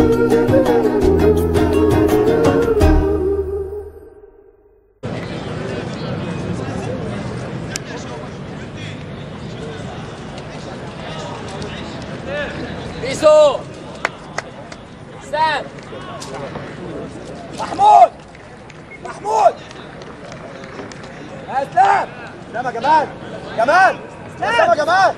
بيسو سام محمود محمود يا اسلام اسلام يا جمال جمال اسلام يا جمال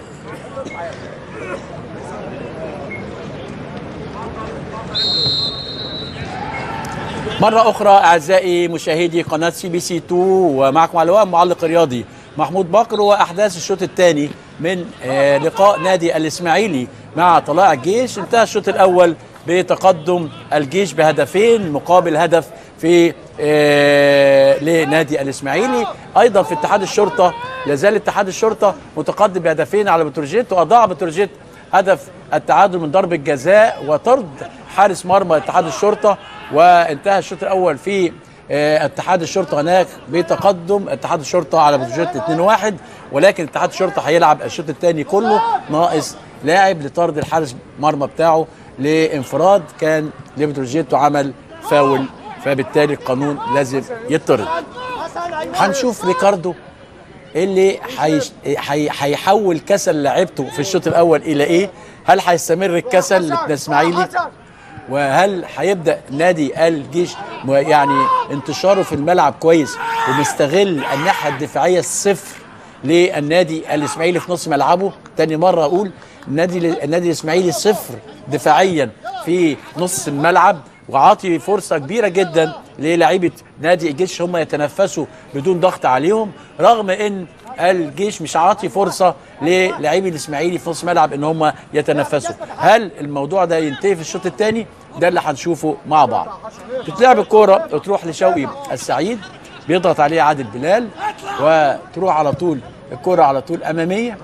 مرة أخرى أعزائي مشاهدي قناة سي بي سي 2 ومعكم على الهواء معلق رياضي محمود بكر وأحداث الشوط الثاني من آه، لقاء نادي الإسماعيلي مع طلائع الجيش انتهى الشوط الأول بتقدم الجيش بهدفين مقابل هدف في آه، لنادي الإسماعيلي أيضا في اتحاد الشرطة لازال اتحاد الشرطة متقدم بهدفين على بتروجيت وأضاع بتروجيت هدف التعادل من ضربة جزاء وطرد حارس مرمى اتحاد الشرطة وانتهى الشوط الأول في آه، اتحاد الشرطة هناك بتقدم اتحاد الشرطة على بتروجيت 2-1 ولكن اتحاد الشرطة هيلعب الشوط الثاني كله ناقص لاعب لطرد الحارس مرمى بتاعه لانفراد كان لبتروجيت وعمل فاول فبالتالي القانون لازم يطرد هنشوف ريكاردو اللي هيش- هي- هيحول كسل لعيبته في الشوط الاول الى ايه؟ هل هيستمر الكسل للاسماعيلي؟ وهل هيبدا نادي الجيش م- يعني انتشاره في الملعب كويس ومستغل الناحيه الدفاعيه الصفر للنادي الاسماعيلي في نص ملعبه؟ تاني مره اقول النادي النادي الاسماعيلي صفر دفاعيا في نص الملعب وعاطي فرصه كبيره جدا للاعيبه نادي الجيش هم يتنفسوا بدون ضغط عليهم رغم ان الجيش مش عاطي فرصه للاعبي الاسماعيلي في نص ملعب ان هم يتنفسوا هل الموضوع ده ينتهي في الشوط الثاني ده اللي هنشوفه مع بعض تتلعب الكوره وتروح لشوقي السعيد بيضغط عليه عادل بلال وتروح على طول الكوره على طول اماميه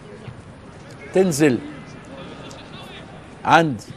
تنزل عند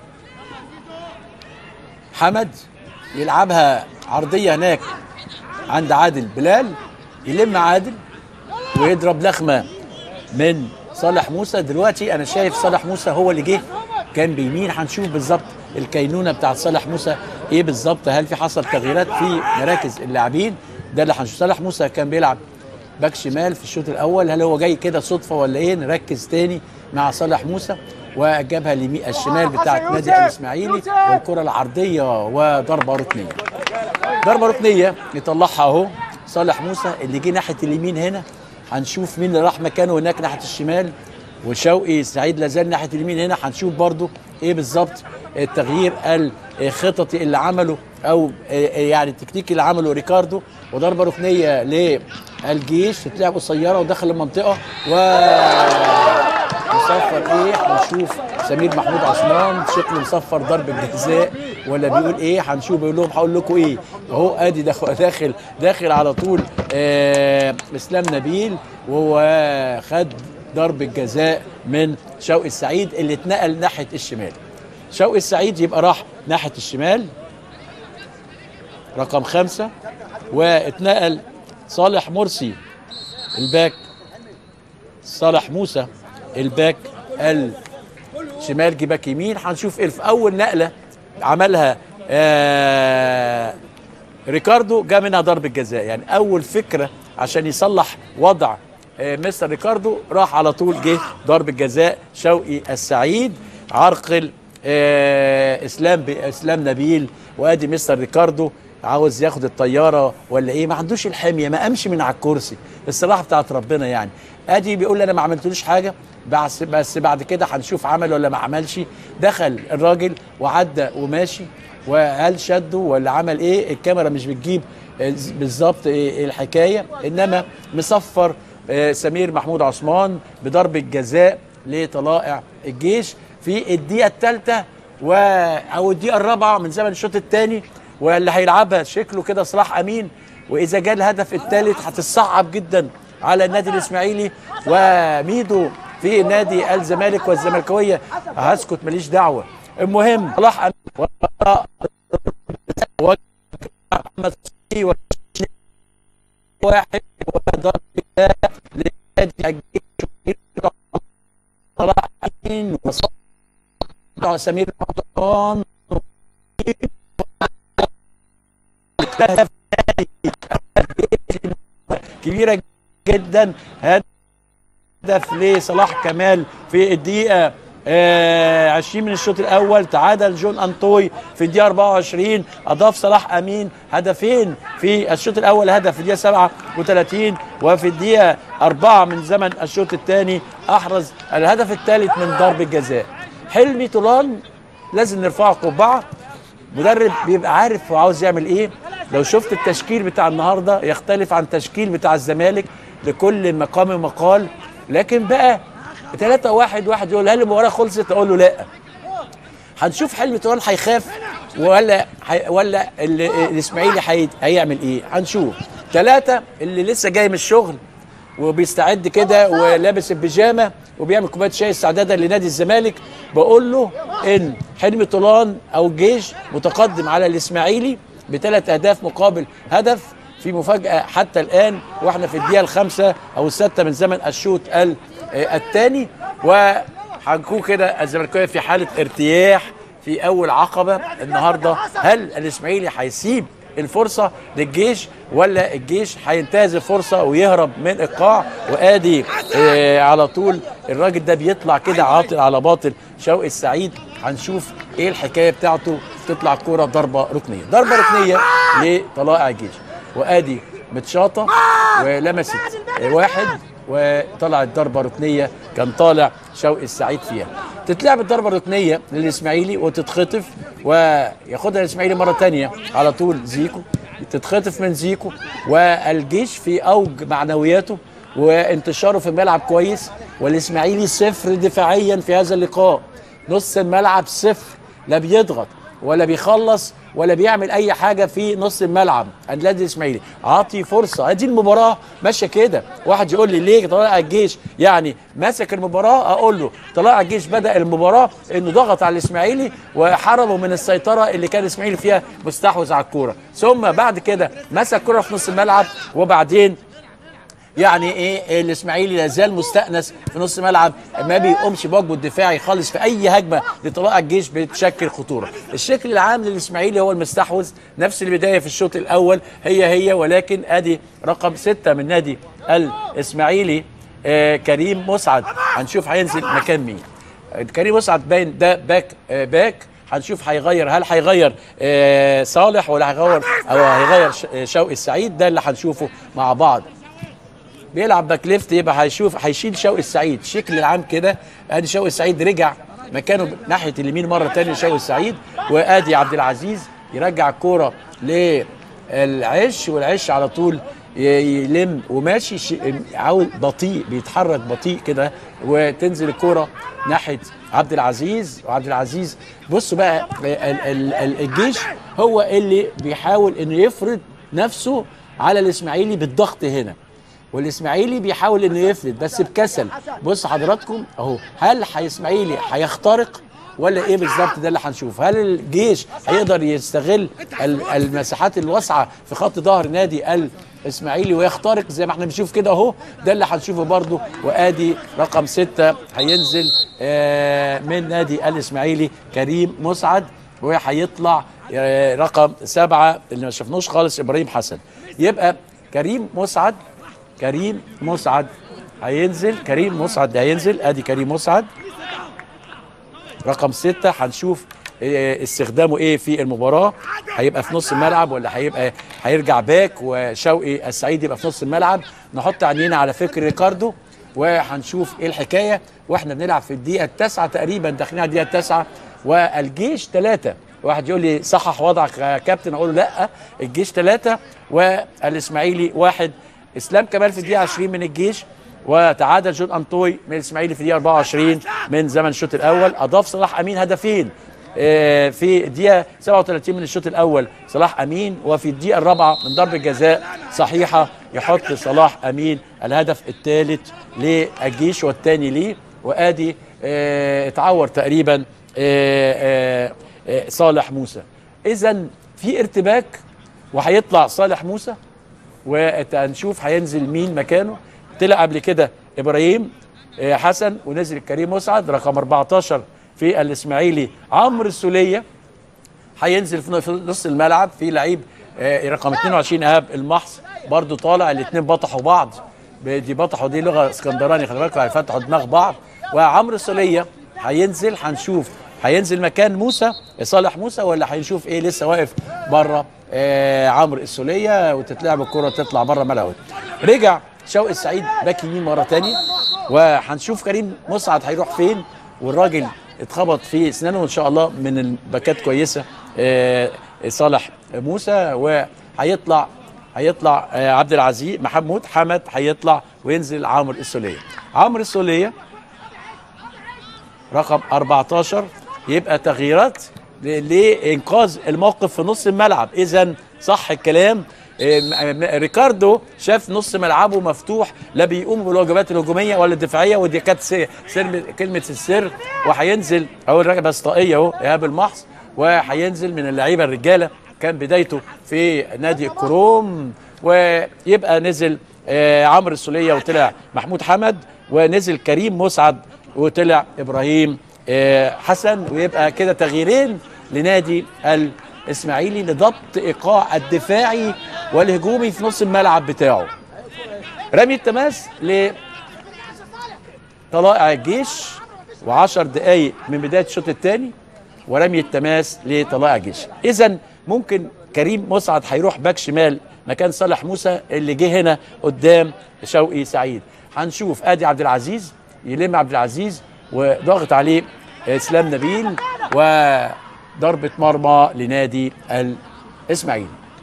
حمد يلعبها عرضيه هناك عند عادل بلال يلم عادل ويضرب لخمه من صالح موسى دلوقتي انا شايف صالح موسى هو اللي جه كان بيمين هنشوف بالظبط الكينونه بتاعت صالح موسى ايه بالظبط هل في حصل تغييرات في مراكز اللاعبين ده اللي هنشوف صالح موسى كان بيلعب باك شمال في الشوط الاول هل هو جاي كده صدفه ولا ايه نركز تاني مع صالح موسى وجابها اليمين الشمال بتاعت نادي الاسماعيلي والكره العرضيه وضربه ركنيه ضربه ركنيه يطلعها اهو صالح موسى اللي جه ناحيه اليمين هنا هنشوف مين اللي راح مكانه هناك ناحيه الشمال وشوقي سعيد لازال ناحيه اليمين هنا هنشوف برضو ايه بالظبط التغيير الخططي اللي عمله او يعني التكنيك اللي عمله ريكاردو وضربه ركنيه للجيش تتلعب قصيره ودخل المنطقه و مصفر ايه هنشوف سمير محمود عثمان شكله مصفر ضربه جزاء ولا بيقول ايه هنشوف بيقول لهم هقول لكم ايه اهو ادي داخل داخل داخل على طول آه اسلام نبيل وهو خد ضربه جزاء من شوقي السعيد اللي اتنقل ناحيه الشمال شوقي السعيد يبقى راح ناحيه الشمال رقم خمسة واتنقل صالح مرسي الباك صالح موسى الباك الشمال جه باك يمين هنشوف ايه في اول نقله عملها آه ريكاردو جا منها ضربه جزاء يعني اول فكره عشان يصلح وضع آه مستر ريكاردو راح على طول جه ضربه جزاء شوقي السعيد عرقل آه اسلام اسلام نبيل وادي مستر ريكاردو عاوز ياخد الطياره ولا ايه ما عندوش الحميه ما قامش من على الكرسي الصراحه بتاعت ربنا يعني ادي بيقول لي انا ما عملتلوش حاجه بس بس بعد كده هنشوف عمل ولا ما عملش دخل الراجل وعدى وماشي وهل شده ولا عمل ايه الكاميرا مش بتجيب بالظبط إيه الحكايه انما مصفر سمير محمود عثمان بضربه جزاء لطلائع الجيش في الدقيقه الثالثه و او الدقيقه الرابعه من زمن الشوط الثاني واللي هيلعبها شكله كده صلاح امين واذا جاء الهدف الثالث هتتصعب جدا على النادي الاسماعيلي وميدو في نادي الزمالك والزملكاويه هسكت ماليش دعوه المهم صلاح امين محمد واحد وضرب لنادي الجيش صلاح امين وصلاح سمير رمضان هدف كبيره جدا هدف لصلاح كمال في الدقيقه آه 20 من الشوط الاول تعادل جون انطوي في الدقيقه 24 اضاف صلاح امين هدفين في الشوط الاول هدف في الدقيقه 37 وفي الدقيقه 4 من زمن الشوط الثاني احرز الهدف الثالث من ضربه جزاء حلمي طولان لازم نرفعه قبعه مدرب بيبقى عارف هو عاوز يعمل ايه لو شفت التشكيل بتاع النهارده يختلف عن التشكيل بتاع الزمالك لكل مقام مقال لكن بقى 3 واحد واحد يقول هل المباراه خلصت اقول له لا هنشوف حلمي طولان هيخاف ولا حي ولا ال- الاسماعيلي هي- هيعمل ايه هنشوف ثلاثة اللي لسه جاي من الشغل وبيستعد كده ولابس البيجامه وبيعمل كوبايه شاي استعدادا لنادي الزمالك بقول له ان حلمي طولان او الجيش متقدم على الاسماعيلي بثلاث اهداف مقابل هدف في مفاجاه حتى الان واحنا في الدقيقه الخامسه او السادسه من زمن الشوط ال- آه، الثاني وهنكون كده الزملكاويه في حاله ارتياح في اول عقبه النهارده هل الاسماعيلي هيسيب الفرصه للجيش ولا الجيش هينتهز الفرصه ويهرب من ايقاع وادي آه على طول الراجل ده بيطلع كده عاطل على باطل شوقي السعيد هنشوف ايه الحكايه بتاعته تطلع كوره ضربه ركنيه ضربه ركنيه لطلائع الجيش وادي متشاطه ولمست آه، واحد وطلعت ضربه ركنيه كان طالع شوقي السعيد فيها تتلعب الضربه الركنيه للاسماعيلي وتتخطف وياخدها الاسماعيلي مره تانية على طول زيكو تتخطف من زيكو والجيش في اوج معنوياته وانتشاره في الملعب كويس والاسماعيلي صفر دفاعيا في هذا اللقاء نص الملعب صفر لا بيضغط ولا بيخلص ولا بيعمل اي حاجه في نص الملعب النادي الاسماعيلي عاطي فرصه ادي المباراه ماشيه كده واحد يقول لي ليه طلائع الجيش يعني ماسك المباراه اقول له طلائع الجيش بدا المباراه انه ضغط على الاسماعيلي وحرمه من السيطره اللي كان الاسماعيلي فيها مستحوذ على الكوره ثم بعد كده مسك كره في نص الملعب وبعدين يعني ايه الاسماعيلي لا زال مستأنس في نص ملعب ما بيقومش بواجبه الدفاعي خالص في اي هجمه لطلائع الجيش بتشكل خطوره. الشكل العام للاسماعيلي هو المستحوذ نفس البدايه في الشوط الاول هي هي ولكن ادي رقم ستة من نادي الاسماعيلي آه كريم مسعد هنشوف هينزل مكان مين. آه، كريم مسعد باين ده باك آه باك هنشوف هيغير هل هيغير آه صالح ولا هيغير او هيغير ش- آه، شوقي السعيد ده اللي هنشوفه مع بعض. بيلعب باك ليفت يبقى هيشوف هيشيل شوقي السعيد الشكل العام كده ادي شوقي السعيد رجع مكانه ناحيه اليمين مره ثانيه شوقي السعيد وادي عبد العزيز يرجع الكوره للعش والعش على طول ي- يلم وماشي ش- عاوز بطيء بيتحرك بطيء كده وتنزل الكوره ناحيه عبد العزيز وعبد العزيز بصوا بقى ال- ال- ال- الجيش هو اللي بيحاول انه يفرض نفسه على الاسماعيلي بالضغط هنا والاسماعيلي بيحاول انه يفرد بس بكسل بص حضراتكم اهو هل الاسماعيلي هيخترق ولا ايه بالظبط ده اللي هنشوف هل الجيش هيقدر يستغل ال- المساحات الواسعه في خط ظهر نادي الاسماعيلي ويخترق زي ما احنا بنشوف كده اهو ده اللي هنشوفه برضو وادي رقم ستة هينزل آه، من نادي الاسماعيلي كريم مسعد وهيطلع آه، رقم سبعة اللي ما شفناش خالص ابراهيم حسن يبقى كريم مسعد كريم مسعد هينزل كريم مسعد هينزل ادي كريم مسعد رقم ستة هنشوف إيه استخدامه ايه في المباراة هيبقى في نص الملعب ولا هيبقى هيرجع باك وشوقي السعيد يبقى في نص الملعب نحط عينينا على فكر ريكاردو وهنشوف ايه الحكاية واحنا بنلعب في الدقيقة التاسعة تقريبا داخلين على الدقيقة التاسعة والجيش ثلاثة واحد يقول لي صحح وضعك يا كابتن اقول له لا الجيش ثلاثة والاسماعيلي واحد اسلام كمال في الدقيقة 20 من الجيش وتعادل جون انطوي من الاسماعيلي في الدقيقه 24 من زمن الشوط الاول اضاف صلاح امين هدفين آه، في الدقيقه 37 من الشوط الاول صلاح امين وفي الدقيقه الرابعه من ضربه جزاء صحيحه يحط صلاح امين الهدف الثالث للجيش والثاني ليه وادي آه، اتعور تقريبا آه، آه، آه، صالح موسى اذا في ارتباك وهيطلع صالح موسى وهنشوف هينزل مين مكانه طلع قبل كده ابراهيم آه، حسن ونزل كريم مسعد رقم 14 في الاسماعيلي عمرو السوليه هينزل في في نص الملعب في لعيب آه، رقم 22 ايهاب المحص برضو طالع الاثنين بطحوا بعض دي بطحوا دي لغه اسكندراني خلي بالكم هيفتحوا دماغ بعض وعمرو سوليه هينزل هنشوف هينزل مكان موسى صالح موسى ولا هنشوف ايه لسه واقف بره آه عمرو السوليه وتتلعب الكره تطلع بره ملعب رجع شوقي السعيد باك يمين مره تانية وهنشوف كريم مسعد هيروح فين والراجل اتخبط في اسنانه وان شاء الله من الباكات كويسه آه صالح موسى وهيطلع هيطلع آه عبد العزيز محمود حمد هيطلع وينزل عمرو السوليه عمرو السوليه رقم 14 يبقى تغييرات ل- لانقاذ الموقف في نص الملعب اذا صح الكلام إيه، م- م- ريكاردو شاف نص ملعبه مفتوح لا بيقوم بالواجبات الهجوميه ولا الدفاعيه ودي كانت س- سر كلمه السر وهينزل اول راجل بس طاقيه اهو ايهاب المحص وهينزل من اللعيبه الرجاله كان بدايته في نادي الكروم ويبقى نزل آه، عمرو السوليه وطلع محمود حمد ونزل كريم مسعد وطلع ابراهيم آه، حسن ويبقى كده تغييرين لنادي الاسماعيلي لضبط ايقاع الدفاعي والهجومي في نص الملعب بتاعه رمي التماس ل طلائع الجيش و10 دقايق من بدايه الشوط الثاني ورمي التماس لطلائع الجيش اذا ممكن كريم مسعد هيروح باك شمال مكان صالح موسى اللي جه هنا قدام شوقي سعيد هنشوف ادي عبد العزيز يلم عبد العزيز وضغط عليه اسلام نبيل وضربه مرمى لنادي الاسماعيلي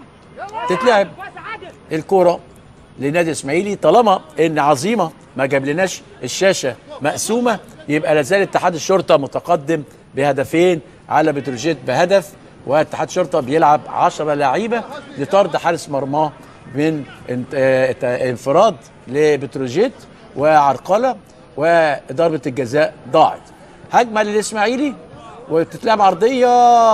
تتلعب الكرة لنادي الاسماعيلي طالما ان عظيمه ما جابلناش الشاشه مقسومه يبقى لازال اتحاد الشرطه متقدم بهدفين على بتروجيت بهدف واتحاد الشرطه بيلعب 10 لعيبه لطرد حارس مرماه من انت- اه ات- انفراد لبتروجيت وعرقله وضربه الجزاء ضاعت هجمه للاسماعيلي وتتلعب عرضيه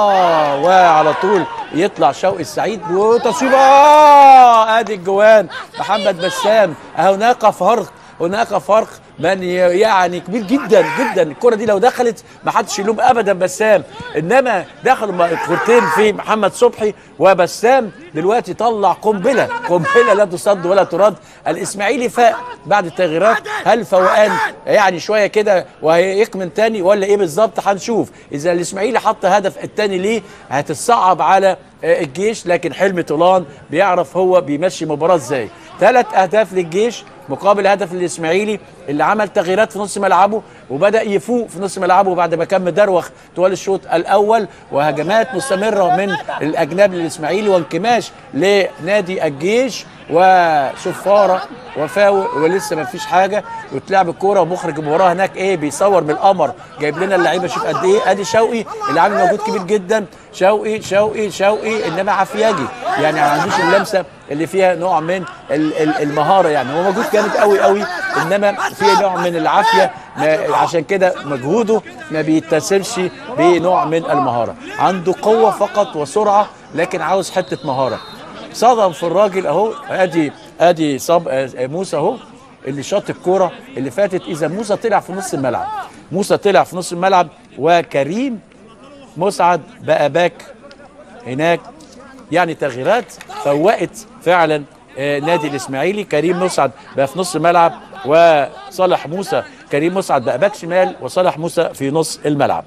وعلى طول يطلع شوقي السعيد وتصويبه آه، ادي الجوان محمد بسام هناك فرق هناك فرق من ي- يعني كبير جدا جدا الكره دي لو دخلت ما حدش يلوم ابدا بسام انما دخلوا م- كورتين في محمد صبحي وبسام دلوقتي طلع قنبله قنبله لا تصد ولا ترد الاسماعيلي فاق بعد التغييرات هل فوقان يعني شويه كده وهيكمن تاني ولا ايه بالظبط هنشوف اذا الاسماعيلي حط هدف التاني ليه هتتصعب على آه، الجيش لكن حلمي طولان بيعرف هو بيمشي مباراه ازاي ثلاث اهداف للجيش مقابل هدف للاسماعيلي اللي عمل تغييرات في نص ملعبه وبدا يفوق في نص ملعبه بعد ما كان مدروخ طوال الشوط الاول وهجمات مستمره من الاجنبي للاسماعيلي وانكماش لنادي الجيش وصفاره وفاول ولسه ما فيش حاجه وتلعب الكوره ومخرج المباراه هناك ايه بيصور من القمر جايب لنا اللعيبه شوف قد ايه ادي شوقي اللي عامل مجهود كبير جدا شوقي شوقي شوقي انما عافياجي يعني ما عندوش اللمسه اللي فيها نوع من ال- ال- المهاره يعني هو مجهود جامد قوي قوي انما في نوع من العافيه ما- عشان كده مجهوده ما بيتسمش بنوع من المهاره عنده قوه فقط وسرعه لكن عاوز حته مهاره صدم في الراجل اهو ادي ادي صاب آه، موسى اهو اللي شاط الكوره اللي فاتت اذا موسى طلع في نص الملعب موسى طلع في نص الملعب وكريم مسعد بقى باك هناك يعني تغييرات فوقت فعلا آه، نادي الاسماعيلي كريم مسعد بقى في نص الملعب وصالح موسى كريم مسعد بقى باك شمال وصالح موسى في نص الملعب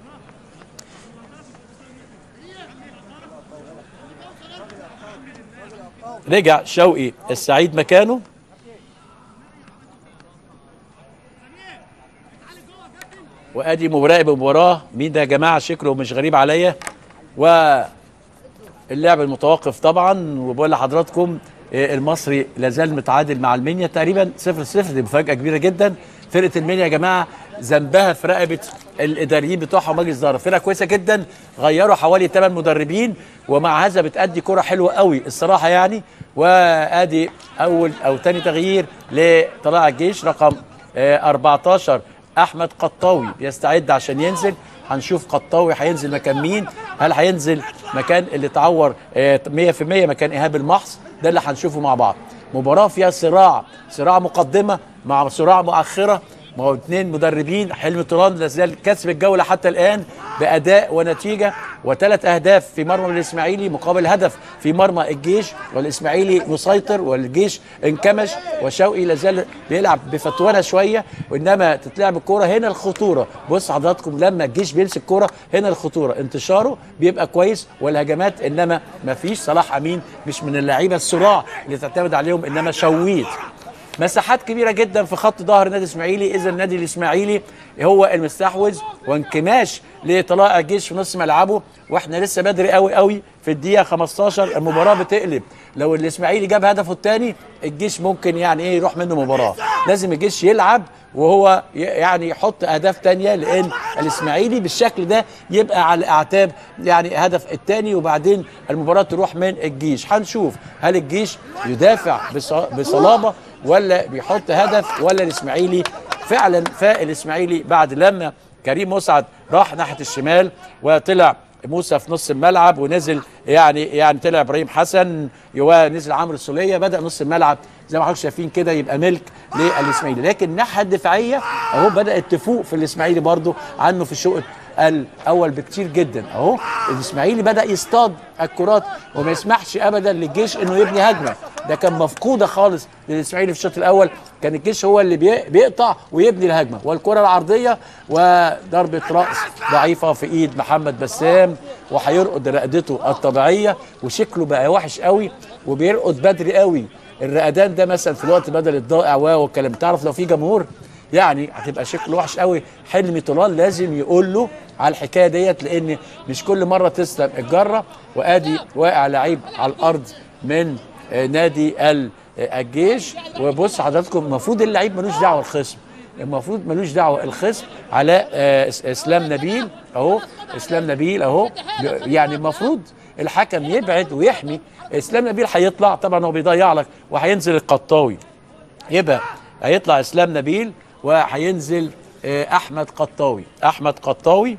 رجع شوقي السعيد مكانه وادي مراقب المباراه مين ده يا جماعه شكله مش غريب عليا واللعب المتوقف طبعا وبقول لحضراتكم آه، المصري لازال متعادل مع المنيا تقريبا 0 0 دي مفاجاه كبيره جدا فرقه المنيا يا جماعه ذنبها في رقبه الاداريين بتوعها ومجلس الاداره فرقه كويسه جدا غيروا حوالي 8 مدربين ومع هذا بتأدي كره حلوه قوي الصراحه يعني وادي اول او ثاني تغيير لطلائع الجيش رقم آه، 14 احمد قطاوي بيستعد عشان ينزل هنشوف قطاوي هينزل مكان مين هل هينزل مكان اللي اتعور آه، 100% مكان ايهاب المحص ده اللي هنشوفه مع بعض مباراه فيها صراع صراع مقدمه مع صراع مؤخره ما هو اثنين مدربين حلمي طولان لا زال كسب الجوله حتى الان باداء ونتيجه وثلاث اهداف في مرمى الاسماعيلي مقابل هدف في مرمى الجيش والاسماعيلي مسيطر والجيش انكمش وشوقي لا زال بيلعب بفتوانه شويه وانما تتلعب الكوره هنا الخطوره بص حضراتكم لما الجيش بيمسك كوره هنا الخطوره انتشاره بيبقى كويس والهجمات انما ما فيش صلاح امين مش من اللعيبه الصراع اللي تعتمد عليهم انما شويت مساحات كبيره جدا في خط ظهر النادي الاسماعيلي اذا النادي الاسماعيلي هو المستحوذ وانكماش لطلائع الجيش في نص ملعبه واحنا لسه بدري قوي قوي في الدقيقه 15 المباراه بتقلب لو الاسماعيلي جاب هدفه الثاني الجيش ممكن يعني ايه يروح منه مباراه لازم الجيش يلعب وهو ي- يعني يحط اهداف تانية لان الاسماعيلي بالشكل ده يبقى على اعتاب يعني هدف الثاني وبعدين المباراه تروح من الجيش هنشوف هل الجيش يدافع بص- بصلابه ولا بيحط هدف ولا الاسماعيلي فعلا فاق الاسماعيلي بعد لما كريم مسعد راح ناحيه الشمال وطلع موسى في نص الملعب ونزل يعني يعني طلع ابراهيم حسن ونزل عمرو السوليه بدا نص الملعب زي ما حضرتك شايفين كده يبقى ملك للاسماعيلي لكن الناحيه الدفاعيه اهو بدات تفوق في الاسماعيلي برضو عنه في الشوط الاول بكتير جدا اهو الاسماعيلي بدا يصطاد الكرات وما يسمحش ابدا للجيش انه يبني هجمه ده كان مفقوده خالص للاسماعيلي في الشوط الاول كان الجيش هو اللي بي- بيقطع ويبني الهجمه والكره العرضيه وضربه راس ضعيفه في ايد محمد بسام وهيرقد رقدته الطبيعيه وشكله بقى وحش قوي وبيرقد بدري قوي الرقدان ده مثلا في الوقت بدل الضائع والكلام تعرف لو في جمهور يعني هتبقى شكله وحش قوي حلمي طولان لازم يقول له على الحكايه ديت لان مش كل مره تسلم الجره وادي واقع لعيب على الارض من آه، نادي ال- آه، الجيش وبص حضراتكم المفروض اللعيب ملوش دعوه الخصم المفروض ملوش دعوه الخصم على آه، إس- اسلام نبيل اهو اسلام نبيل اهو يعني المفروض الحكم يبعد ويحمي اسلام نبيل هيطلع طبعا هو بيضيع لك وهينزل القطاوي يبقى هيطلع اسلام نبيل وهينزل آه، احمد قطاوي احمد قطاوي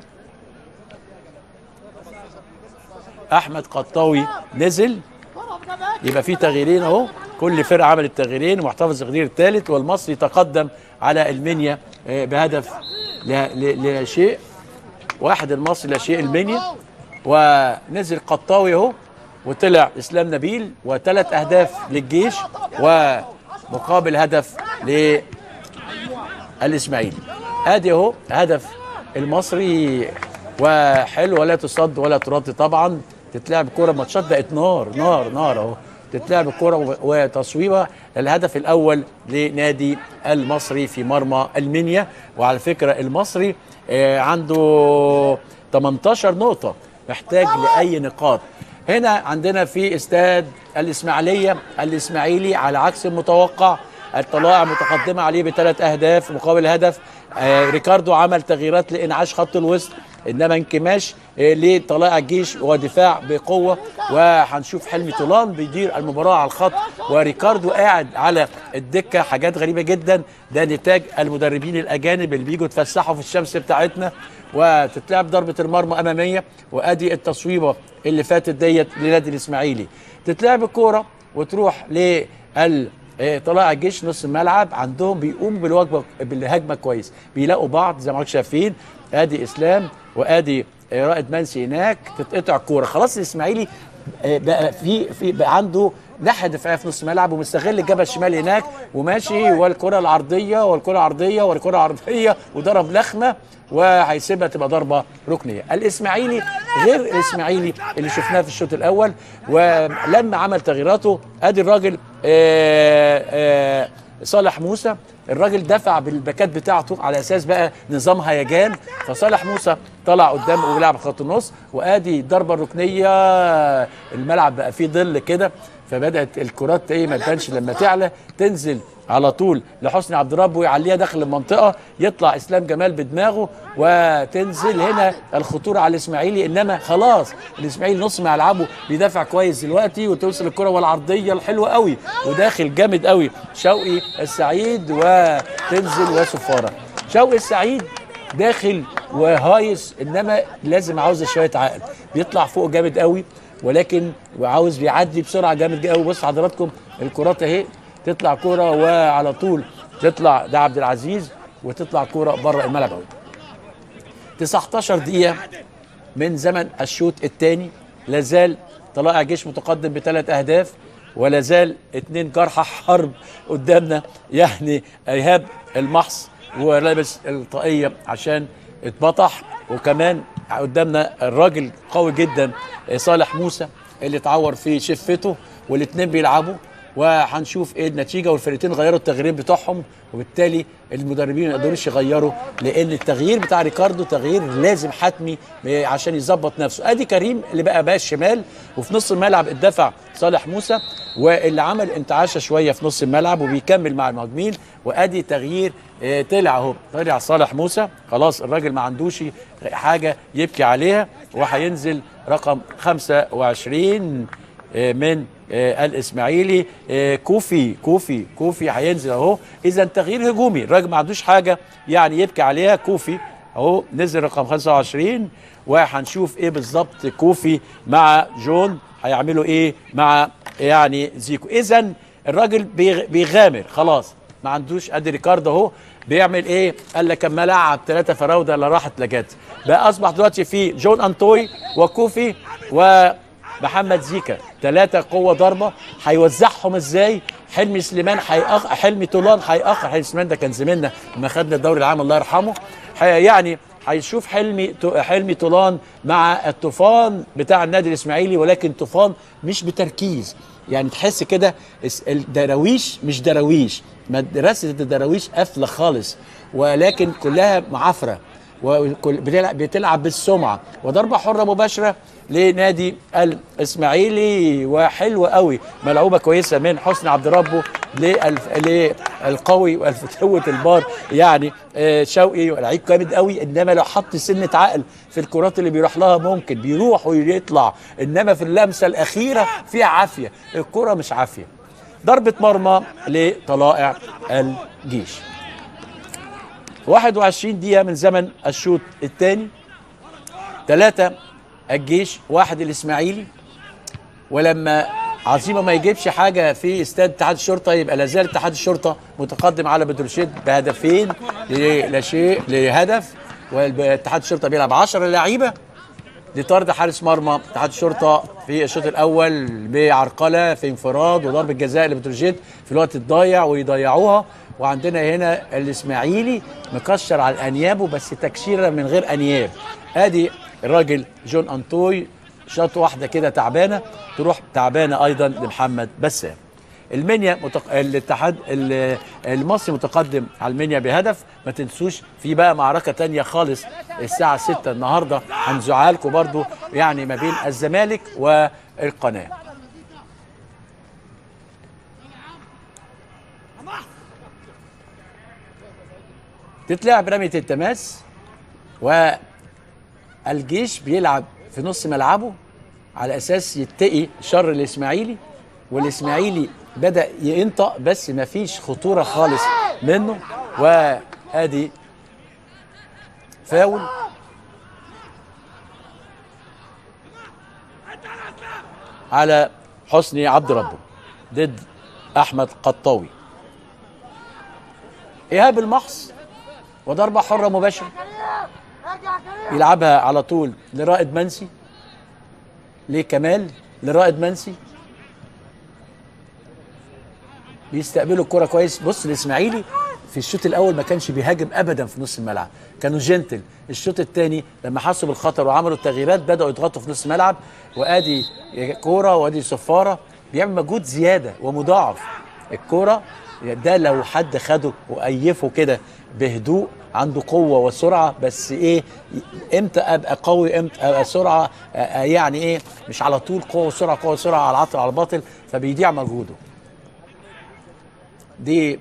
احمد قطاوي نزل يبقى في تغييرين اهو كل فرقه عملت تغييرين ومحتفظ التغيير الثالث والمصري تقدم على المنيا آه، بهدف لا ل- لا شيء واحد المصري لا شيء المنيا ونزل قطاوي اهو وطلع اسلام نبيل وثلاث اهداف للجيش ومقابل هدف للاسماعيلي ادي اهو هدف المصري وحلو ولا تصد ولا ترد طبعا تتلعب كوره ماتشات بقت نار نار نار اهو تتلعب الكوره و- وتصويبه الهدف الاول لنادي المصري في مرمى المنيا وعلى فكره المصري آه، عنده 18 نقطه محتاج لاي نقاط هنا عندنا في استاد الاسماعيليه الاسماعيلي على عكس المتوقع الطلائع متقدمه عليه بثلاث اهداف مقابل هدف آه ريكاردو عمل تغييرات لانعاش خط الوسط انما انكماش آه لطلائع الجيش ودفاع بقوه وهنشوف حلمي طولان بيدير المباراه على الخط وريكاردو قاعد على الدكه حاجات غريبه جدا ده نتاج المدربين الاجانب اللي بيجوا يتفسحوا في الشمس بتاعتنا وتتلعب ضربه المرمى اماميه وادي التصويبه اللي فاتت ديت لنادي الاسماعيلي تتلعب الكوره وتروح لل إيه، طلائع الجيش نص الملعب عندهم بيقوم بالوجبه بالهجمه كويس بيلاقوا بعض زي ما حضرتك شايفين ادي اسلام وادي آه، رائد منسي هناك تتقطع كوره خلاص الاسماعيلي آه، بقى في في بقى عنده ناحيه دفاعيه في نص الملعب ومستغل الجبهه الشمال هناك وماشي والكره العرضيه والكره العرضيه والكره العرضيه وضرب لخمه وهيسيبها تبقى ضربه ركنيه الاسماعيلي غير الاسماعيلي اللي شفناه في الشوط الاول ولما عمل تغييراته ادي الراجل آه، آه، صالح موسى الراجل دفع بالباكات بتاعته على اساس بقى نظام هيجان فصالح موسى طلع قدام وبيلعب خط النص وادي الضربه الركنيه الملعب بقى فيه ظل كده فبدات الكرات ايه ما تبانش لما تعلى تنزل على طول لحسني عبد الرب ويعليها داخل المنطقه يطلع اسلام جمال بدماغه وتنزل هنا الخطوره على الاسماعيلي انما خلاص الاسماعيلي نص ملعبه بيدافع كويس دلوقتي وتوصل الكره والعرضيه الحلوه قوي وداخل جامد قوي شوقي السعيد وتنزل وصفاره شوقي السعيد داخل وهايص انما لازم عاوز شويه عقل بيطلع فوق جامد قوي ولكن وعاوز بيعدي بسرعه جامد قوي بص حضراتكم الكرات اهي تطلع كرة وعلى طول تطلع ده عبد العزيز وتطلع كوره بره الملعب أوي. 19 دقيقه من زمن الشوط الثاني لازال طلائع جيش متقدم بثلاث اهداف ولا زال اتنين جرحى حرب قدامنا يعني ايهاب المحص ولابس الطاقيه عشان اتبطح وكمان قدامنا الراجل قوي جدا صالح موسى اللي اتعور في شفته والاتنين بيلعبوا وهنشوف ايه النتيجه والفرقتين غيروا التغييرين بتوعهم وبالتالي المدربين ما يقدروش يغيروا لان التغيير بتاع ريكاردو تغيير لازم حتمي عشان يظبط نفسه ادي كريم اللي بقى بقى الشمال وفي نص الملعب اتدفع صالح موسى واللي عمل انتعاشه شويه في نص الملعب وبيكمل مع المهاجمين وادي تغيير اه طلع اهو طلع صالح موسى خلاص الراجل ما عندوش حاجه يبكي عليها وهينزل رقم 25 اه من آه الاسماعيلي آه كوفي كوفي كوفي هينزل اهو اذا تغيير هجومي الراجل ما عندوش حاجه يعني يبكي عليها كوفي اهو نزل رقم 25 وهنشوف ايه بالظبط كوفي مع جون هيعملوا ايه مع يعني زيكو اذا الراجل بيغامر خلاص ما عندوش ادي ريكاردو اهو بيعمل ايه قال لك اما لعب ثلاثه فراوده لا راحت لجت بقى اصبح دلوقتي في جون انتوي وكوفي و محمد زيكا ثلاثة قوة ضربة هيوزعهم ازاي حلمي سليمان هيأخ حلمي طولان هيأخر حلمي سليمان ده كان زميلنا لما خدنا الدوري العام الله يرحمه يعني هيشوف حلمي حلمي طولان مع الطوفان بتاع النادي الاسماعيلي ولكن طوفان مش بتركيز يعني تحس كده الدراويش مش دراويش مدرسة الدراويش قافلة خالص ولكن كلها معافرة وبتلعب بالسمعة وضربة حرة مباشرة لنادي الاسماعيلي وحلوه قوي ملعوبه كويسه من حسني عبد ربه للقوي والفتوه البار يعني آه شوقي لعيب جامد قوي انما لو حط سنه عقل في الكرات اللي بيروح لها ممكن بيروح ويطلع انما في اللمسه الاخيره فيها عافيه الكره مش عافيه ضربه مرمى لطلائع الجيش 21 دقيقه من زمن الشوط الثاني ثلاثة الجيش واحد الاسماعيلي ولما عظيمه ما يجيبش حاجه في استاد اتحاد الشرطه يبقى لا زال اتحاد الشرطه متقدم على بتروشيد بهدفين لا شيء لهدف واتحاد الشرطه بيلعب 10 لعيبه لطرد حارس مرمى اتحاد الشرطه في الشوط الاول بعرقله في انفراد وضربه جزاء لبتروجيت في الوقت الضايع ويضيعوها وعندنا هنا الاسماعيلي مكشر على انيابه بس تكشيره من غير انياب ادي الراجل جون انطوي شاط واحده كده تعبانه تروح تعبانه ايضا لمحمد بسام المنيا متق... الاتحاد المصري متقدم على المنيا بهدف ما تنسوش في بقى معركه تانية خالص الساعه 6 النهارده هنزعها لكم برضو يعني ما بين الزمالك والقناه تتلعب رميه التماس والجيش بيلعب في نص ملعبه على اساس يتقي شر الاسماعيلي والاسماعيلي بدا ينطق بس ما فيش خطوره خالص منه وادي فاول على حسني عبد ربه ضد احمد قطاوي ايهاب المحص وضربه حره مباشره يلعبها على طول لرائد منسي لكمال لرائد منسي بيستقبلوا الكرة كويس بص الاسماعيلي في الشوط الاول ما كانش بيهاجم ابدا في نص الملعب كانوا جنتل الشوط الثاني لما حسوا بالخطر وعملوا التغييرات بداوا يضغطوا في نص الملعب وادي كوره وادي صفاره بيعمل مجهود زياده ومضاعف الكوره ده لو حد خده وأيفه كده بهدوء عنده قوة وسرعة بس ايه امتى ابقى قوي امتى ابقى سرعة يعني ايه مش على طول قوة وسرعة قوة وسرعة على العطل على الباطل فبيضيع مجهوده دي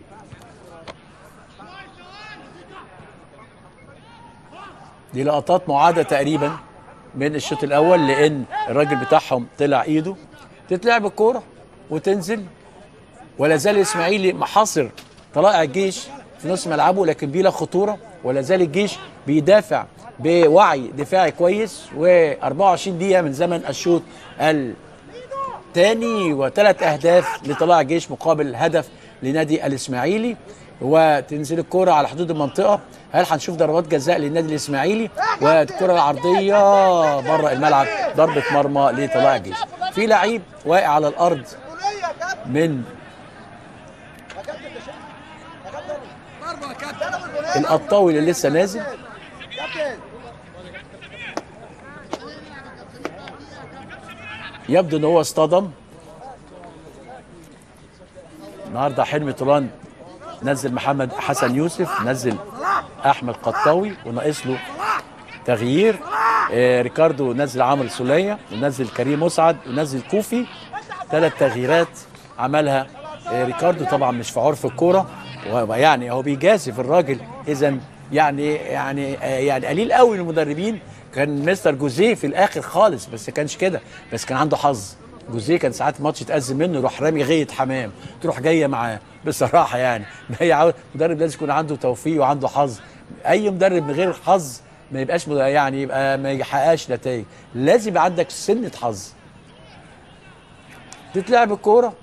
دي لقطات معادة تقريبا من الشوط الاول لان الراجل بتاعهم طلع ايده تتلعب الكورة وتنزل ولا زال الاسماعيلي محاصر طلائع الجيش في نص ملعبه لكن بلا خطوره ولا زال الجيش بيدافع بوعي دفاعي كويس و24 دقيقه من زمن الشوط الثاني وثلاث اهداف لطلائع الجيش مقابل هدف لنادي الاسماعيلي وتنزل الكرة على حدود المنطقة هل هنشوف ضربات جزاء للنادي الإسماعيلي والكرة العرضية بره الملعب ضربة مرمى لطلائع الجيش في لعيب واقع على الأرض مسؤوليه يا كابتن من يا كابتن ده شيء. يا كابتن ضربه يا كابتن ده أنا والجولين. القطاوي اللي لسه نازل كابتن يبدو ان هو اصطدم النهارده حلمي طولان نزل محمد حسن يوسف نزل احمد قطاوي وناقص له تغيير آه ريكاردو نزل عمرو سوليه ونزل كريم مسعد ونزل كوفي ثلاث تغييرات عملها آه ريكاردو طبعا مش في عرف الكوره ويعني هو بيجازف الراجل اذا يعني يعني آه يعني قليل قوي المدربين كان مستر جوزيه في الاخر خالص بس ما كانش كده بس كان عنده حظ جوزيه كان ساعات ماتش يتأزم منه يروح رامي غية حمام تروح جايه معاه بصراحه يعني ما هي عاوز مدرب لازم يكون عنده توفيق وعنده حظ اي مدرب من غير حظ ما يبقاش مد- يعني يبقى ما يحققش نتائج لازم يبقى عندك سنه حظ تتلعب الكوره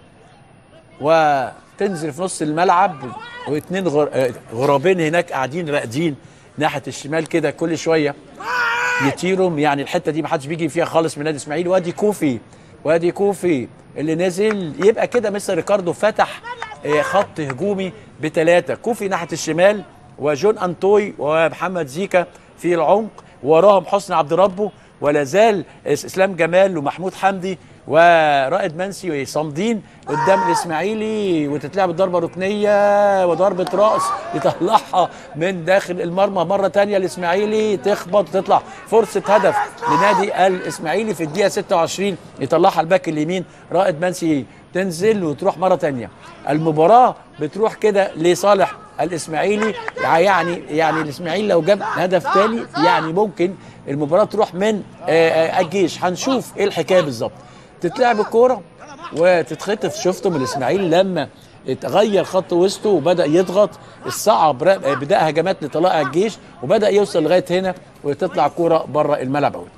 وتنزل في نص الملعب واثنين غر... آه، غرابين هناك قاعدين راقدين ناحيه الشمال كده كل شويه يطيروا يعني الحته دي ما حدش بيجي فيها خالص من نادي اسماعيل وادي كوفي وادي كوفي اللي نزل يبقى كده مستر ريكاردو فتح آه، خط هجومي بثلاثه كوفي ناحيه الشمال وجون انتوي ومحمد زيكا في العمق وراهم حسني عبد ربه ولا زال اسلام جمال ومحمود حمدي ورائد منسي صامدين قدام الاسماعيلي وتتلعب الضربه ركنيه وضربه راس يطلعها من داخل المرمى مره تانية الاسماعيلي تخبط وتطلع فرصه هدف لنادي الاسماعيلي في الدقيقه 26 يطلعها الباك اليمين رائد منسي تنزل وتروح مره تانية المباراه بتروح كده لصالح الاسماعيلي يعني يعني الاسماعيلي لو جاب هدف تاني يعني ممكن المباراه تروح من آه، آه، الجيش هنشوف ايه الحكايه بالظبط تتلعب الكوره وتتخطف شفتم الاسماعيلي لما اتغير خط وسطه وبدا يضغط الصعب را- آه، بدا هجمات لطلائع الجيش وبدا يوصل لغايه هنا وتطلع كوره بره الملعب أوي.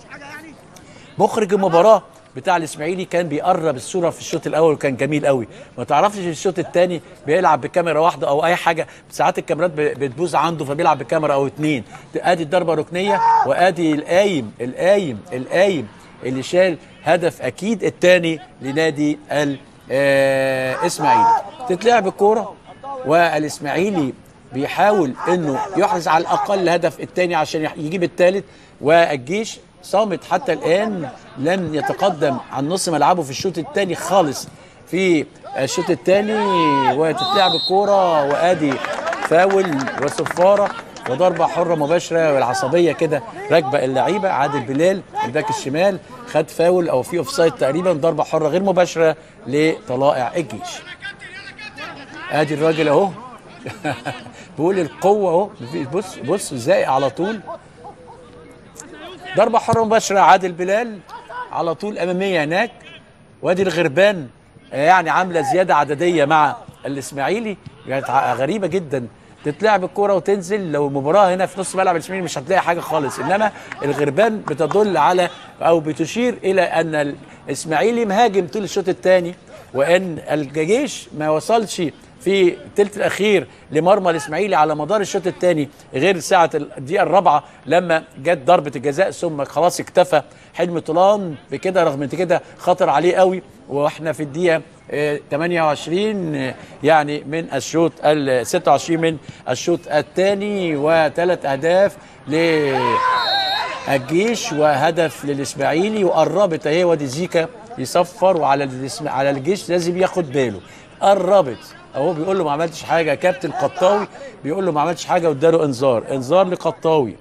مخرج المباراه بتاع الاسماعيلي كان بيقرب الصوره في الشوط الاول وكان جميل قوي ما تعرفش في الشوط الثاني بيلعب بكاميرا واحده او اي حاجه ساعات الكاميرات ب- بتبوظ عنده فبيلعب بكاميرا او اتنين ادي الضربه ركنيه وادي القايم القايم القايم اللي شال هدف اكيد الثاني لنادي الاسماعيلي تتلعب الكوره والاسماعيلي بيحاول انه يحرز على الاقل الهدف الثاني عشان يح- يجيب الثالث والجيش صامت حتى الان لم يتقدم عن نص ملعبه في الشوط الثاني خالص في الشوط الثاني وتتلعب الكوره وادي فاول وصفاره وضربه حره مباشره والعصبيه كده راكبه اللعيبه عادل بلال الباك الشمال خد فاول او في اوفسايد تقريبا ضربه حره غير مباشره لطلائع الجيش ادي الراجل اهو بيقول القوه اهو بص بص زائق على طول ضربه حره مباشره عادل بلال على طول اماميه هناك وادي الغربان آه، يعني عامله زياده عدديه مع الاسماعيلي يعني ع- غريبه جدا تتلعب الكرة وتنزل لو المباراة هنا في نص ملعب الاسماعيلي مش هتلاقي حاجة خالص انما الغربان بتدل على او بتشير الى ان الاسماعيلي مهاجم طول الشوط الثاني وان الجيش ما وصلش في الثلث الاخير لمرمى الاسماعيلي على مدار الشوط الثاني غير ساعه الدقيقه الرابعه لما جت ضربه الجزاء ثم خلاص اكتفى حلمي طولان بكده رغم ان كده خطر عليه قوي واحنا في الدقيقه آه، 28 آه، يعني من الشوط ال 26 من الشوط الثاني وثلاث اهداف للجيش وهدف للاسماعيلي وقربت اهي وادي زيكا يصفر وعلى الاسم... على الجيش لازم ياخد باله قربت اهو بيقول له ما عملتش حاجه كابتن قطاوي بيقول له ما عملتش حاجه واداله انذار انذار لقطاوي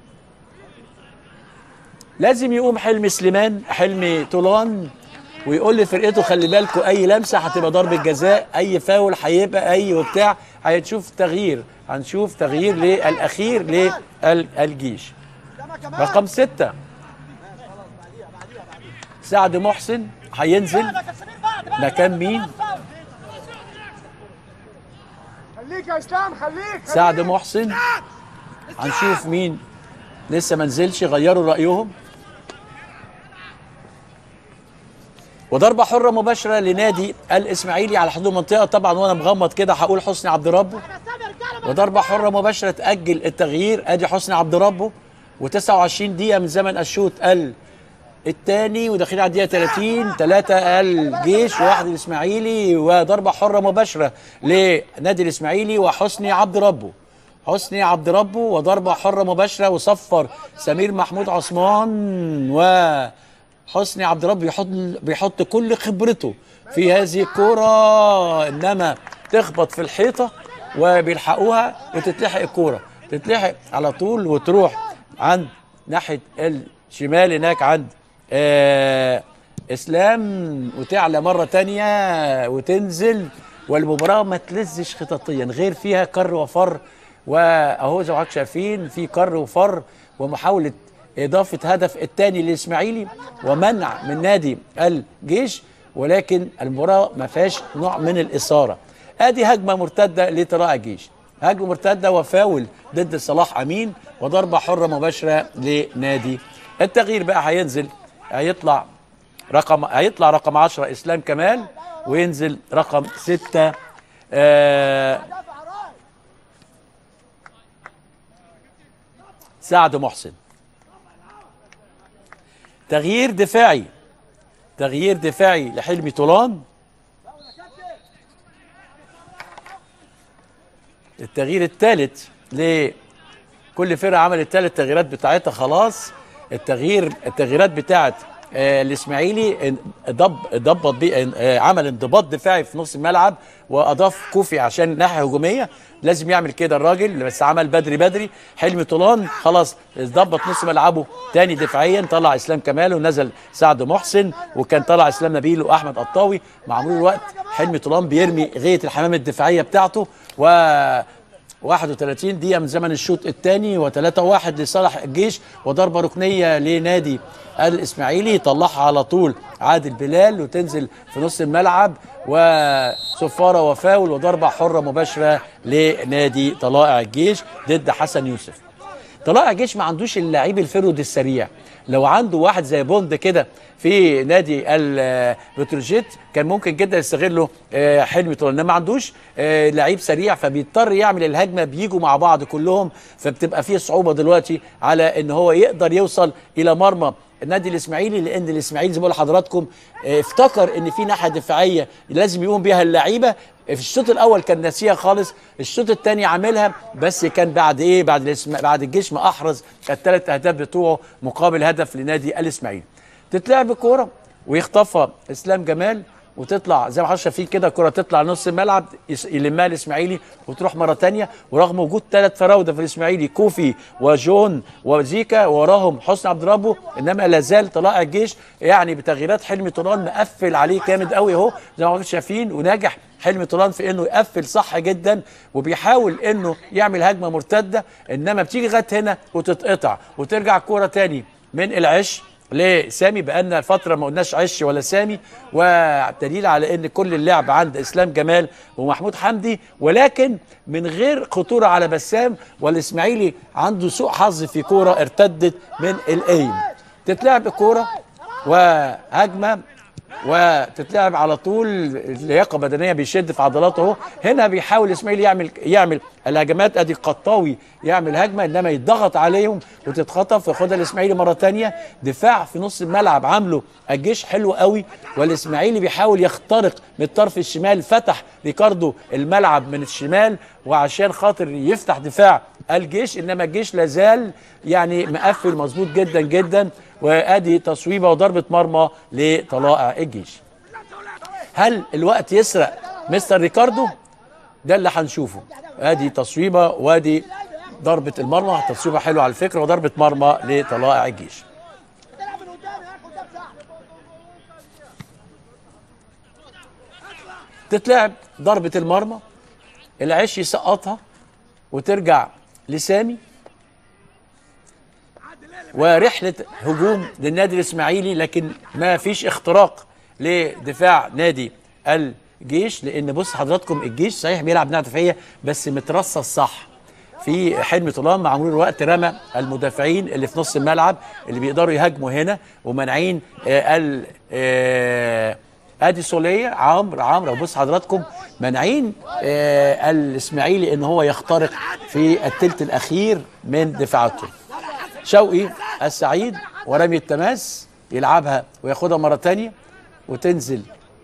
لازم يقوم حلمي سليمان حلمي طولان ويقول لفرقته خلي بالكم اي لمسه هتبقى ضربه جزاء اي فاول هيبقى اي وبتاع هنشوف تغيير هنشوف تغيير للاخير للجيش رقم ستة سعد محسن هينزل مكان مين خليك يا اسلام خليك سعد محسن هنشوف مين لسه ما نزلش غيروا رايهم وضربه حره مباشره لنادي الاسماعيلي على حدود المنطقه طبعا وانا مغمض كده هقول حسني عبد ربه وضربه حره مباشره تاجل التغيير ادي حسني عبد ربه و29 دقيقه من زمن الشوط ال الثاني وداخلين على الدقيقه 30 ثلاثه الجيش وواحد الاسماعيلي وضربه حره مباشره لنادي الاسماعيلي وحسني عبد ربه حسني عبد ربه وضربه حره مباشره وصفر سمير محمود عثمان وحسني عبد ربه بيحط بيحط كل خبرته في هذه الكوره انما تخبط في الحيطه وبيلحقوها وتتلحق الكوره تتلحق على طول وتروح عند ناحيه الشمال هناك عند آه اسلام وتعلى مره تانية وتنزل والمباراه ما تلزش خططيا غير فيها كر وفر واهو زي ما حضرتك شايفين في كر وفر ومحاوله اضافه هدف الثاني للاسماعيلي ومنع من نادي الجيش ولكن المباراه ما فيهاش نوع من الاثاره ادي هجمه مرتده لطلائع الجيش هجمه مرتده وفاول ضد صلاح امين وضربه حره مباشره لنادي التغيير بقى هينزل هيطلع رقم هيطلع رقم 10 اسلام كمال وينزل رقم 6 آه سعد محسن تغيير دفاعي تغيير دفاعي لحلمي طولان التغيير الثالث لكل فرقه عملت ثلاث تغييرات بتاعتها خلاص التغيير التغييرات بتاعت آه الاسماعيلي ضب ضبط بي آه عمل انضباط دفاعي في نص الملعب واضاف كوفي عشان ناحيه هجوميه لازم يعمل كده الراجل بس عمل بدري بدري حلمي طولان خلاص ضبط نص ملعبه تاني دفاعيا طلع اسلام كمال ونزل سعد محسن وكان طلع اسلام نبيل واحمد قطاوي مع مرور الوقت حلمي طولان بيرمي غايه الحمام الدفاعيه بتاعته و 31 دقيقة من زمن الشوط الثاني و3 1 لصالح الجيش وضربة ركنية لنادي الإسماعيلي يطلعها على طول عادل بلال وتنزل في نص الملعب وصفارة وفاول وضربة حرة مباشرة لنادي طلائع الجيش ضد حسن يوسف طلائع الجيش ما عندوش اللعيب الفرود السريع لو عنده واحد زي بوند كده في نادي البتروجيت كان ممكن جدا يستغله حلمي طول انما ما عندوش لعيب سريع فبيضطر يعمل الهجمه بيجوا مع بعض كلهم فبتبقى فيه صعوبه دلوقتي على ان هو يقدر يوصل الى مرمى النادي الاسماعيلي لان الاسماعيلي زي ما بقول لحضراتكم افتكر ان في ناحيه دفاعيه لازم يقوم بيها اللعيبه في الشوط الاول كان ناسيها خالص الشوط الثاني عاملها بس كان بعد ايه بعد الاسم... بعد الجيش ما احرز الثلاث اهداف بتوعه مقابل هدف لنادي الاسماعيلي تتلعب الكوره ويخطفها اسلام جمال وتطلع زي ما حضرتك شايفين كده الكره تطلع نص الملعب يلمها الاسماعيلي وتروح مره ثانيه ورغم وجود ثلاث فراوده في الاسماعيلي كوفي وجون وزيكا وراهم حسني عبد ربه انما لا زال طلائع الجيش يعني بتغييرات حلمي طولان مقفل عليه جامد قوي اهو زي ما حضرتك شايفين وناجح حلمي طولان في انه يقفل صح جدا وبيحاول انه يعمل هجمه مرتده انما بتيجي لغايه هنا وتتقطع وترجع الكوره تاني من العش لسامي بقالنا فتره ما قلناش عش ولا سامي ودليل على ان كل اللعب عند اسلام جمال ومحمود حمدي ولكن من غير خطوره على بسام والاسماعيلي عنده سوء حظ في كوره ارتدت من الايم تتلعب الكوره وهجمه وتتلعب على طول لياقه بدنيه بيشد في عضلاته اهو هنا بيحاول اسماعيل يعمل يعمل الهجمات ادي القطاوي يعمل هجمه انما يضغط عليهم وتتخطف وياخدها الاسماعيلي مره ثانيه دفاع في نص الملعب عامله الجيش حلو قوي والاسماعيلي بيحاول يخترق من الطرف الشمال فتح ريكاردو الملعب من الشمال وعشان خاطر يفتح دفاع الجيش انما الجيش لازال يعني مقفل مظبوط جدا جدا وادي تصويبه وضربه مرمى لطلائع الجيش هل الوقت يسرق مستر ريكاردو ده اللي هنشوفه ادي تصويبه وادي ضربه المرمى تصويبه حلوه على فكره وضربه مرمى لطلائع الجيش تتلعب ضربه المرمى العش يسقطها وترجع لسامي ورحله هجوم للنادي الاسماعيلي لكن ما فيش اختراق لدفاع نادي الجيش لان بص حضراتكم الجيش صحيح بيلعب ناحيه دفاعيه بس مترصص صح في حلمي طولان مع مرور الوقت رمى المدافعين اللي في نص الملعب اللي بيقدروا يهاجموا هنا ومانعين آه ال آه ادي سوليه عمرو عمرو بص حضراتكم مانعين آه الاسماعيلي ان هو يخترق في الثلث الاخير من دفاعاته شوقي السعيد ورمي التماس يلعبها وياخدها مره تانية وتنزل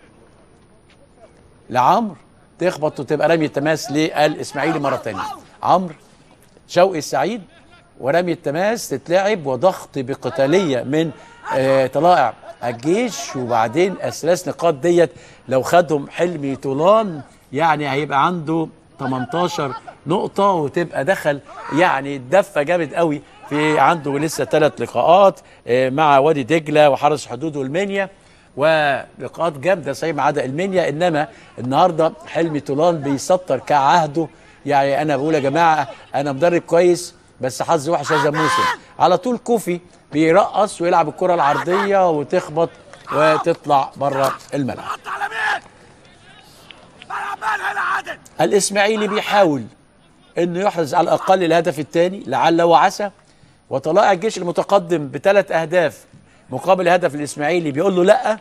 لعمرو تخبط وتبقى رمي التماس للاسماعيلي مره تانية عمرو شوقي السعيد ورمي التماس تتلعب وضغط بقتاليه من آه طلائع الجيش وبعدين الثلاث نقاط ديت لو خدهم حلمي طولان يعني هيبقى عنده 18 نقطة وتبقى دخل يعني دفة جامد قوي في عنده لسه ثلاث لقاءات آه، مع وادي دجلة وحرس حدود والمنيا ولقاءات جامدة صحيح ما عدا المنيا إنما النهاردة حلمي طولان بيسطر كعهده يعني أنا بقول يا جماعة أنا مدرب كويس بس حظي وحش هذا الموسم على طول كوفي بيرقص ويلعب الكرة العرضية وتخبط وتطلع بره الملعب حط على مين؟ ملعب مال هنا عادل الاسماعيلي بيحاول انه يحرز على الاقل الهدف الثاني لعل وعسى وطلائع الجيش المتقدم بثلاث اهداف مقابل هدف الاسماعيلي بيقول له لا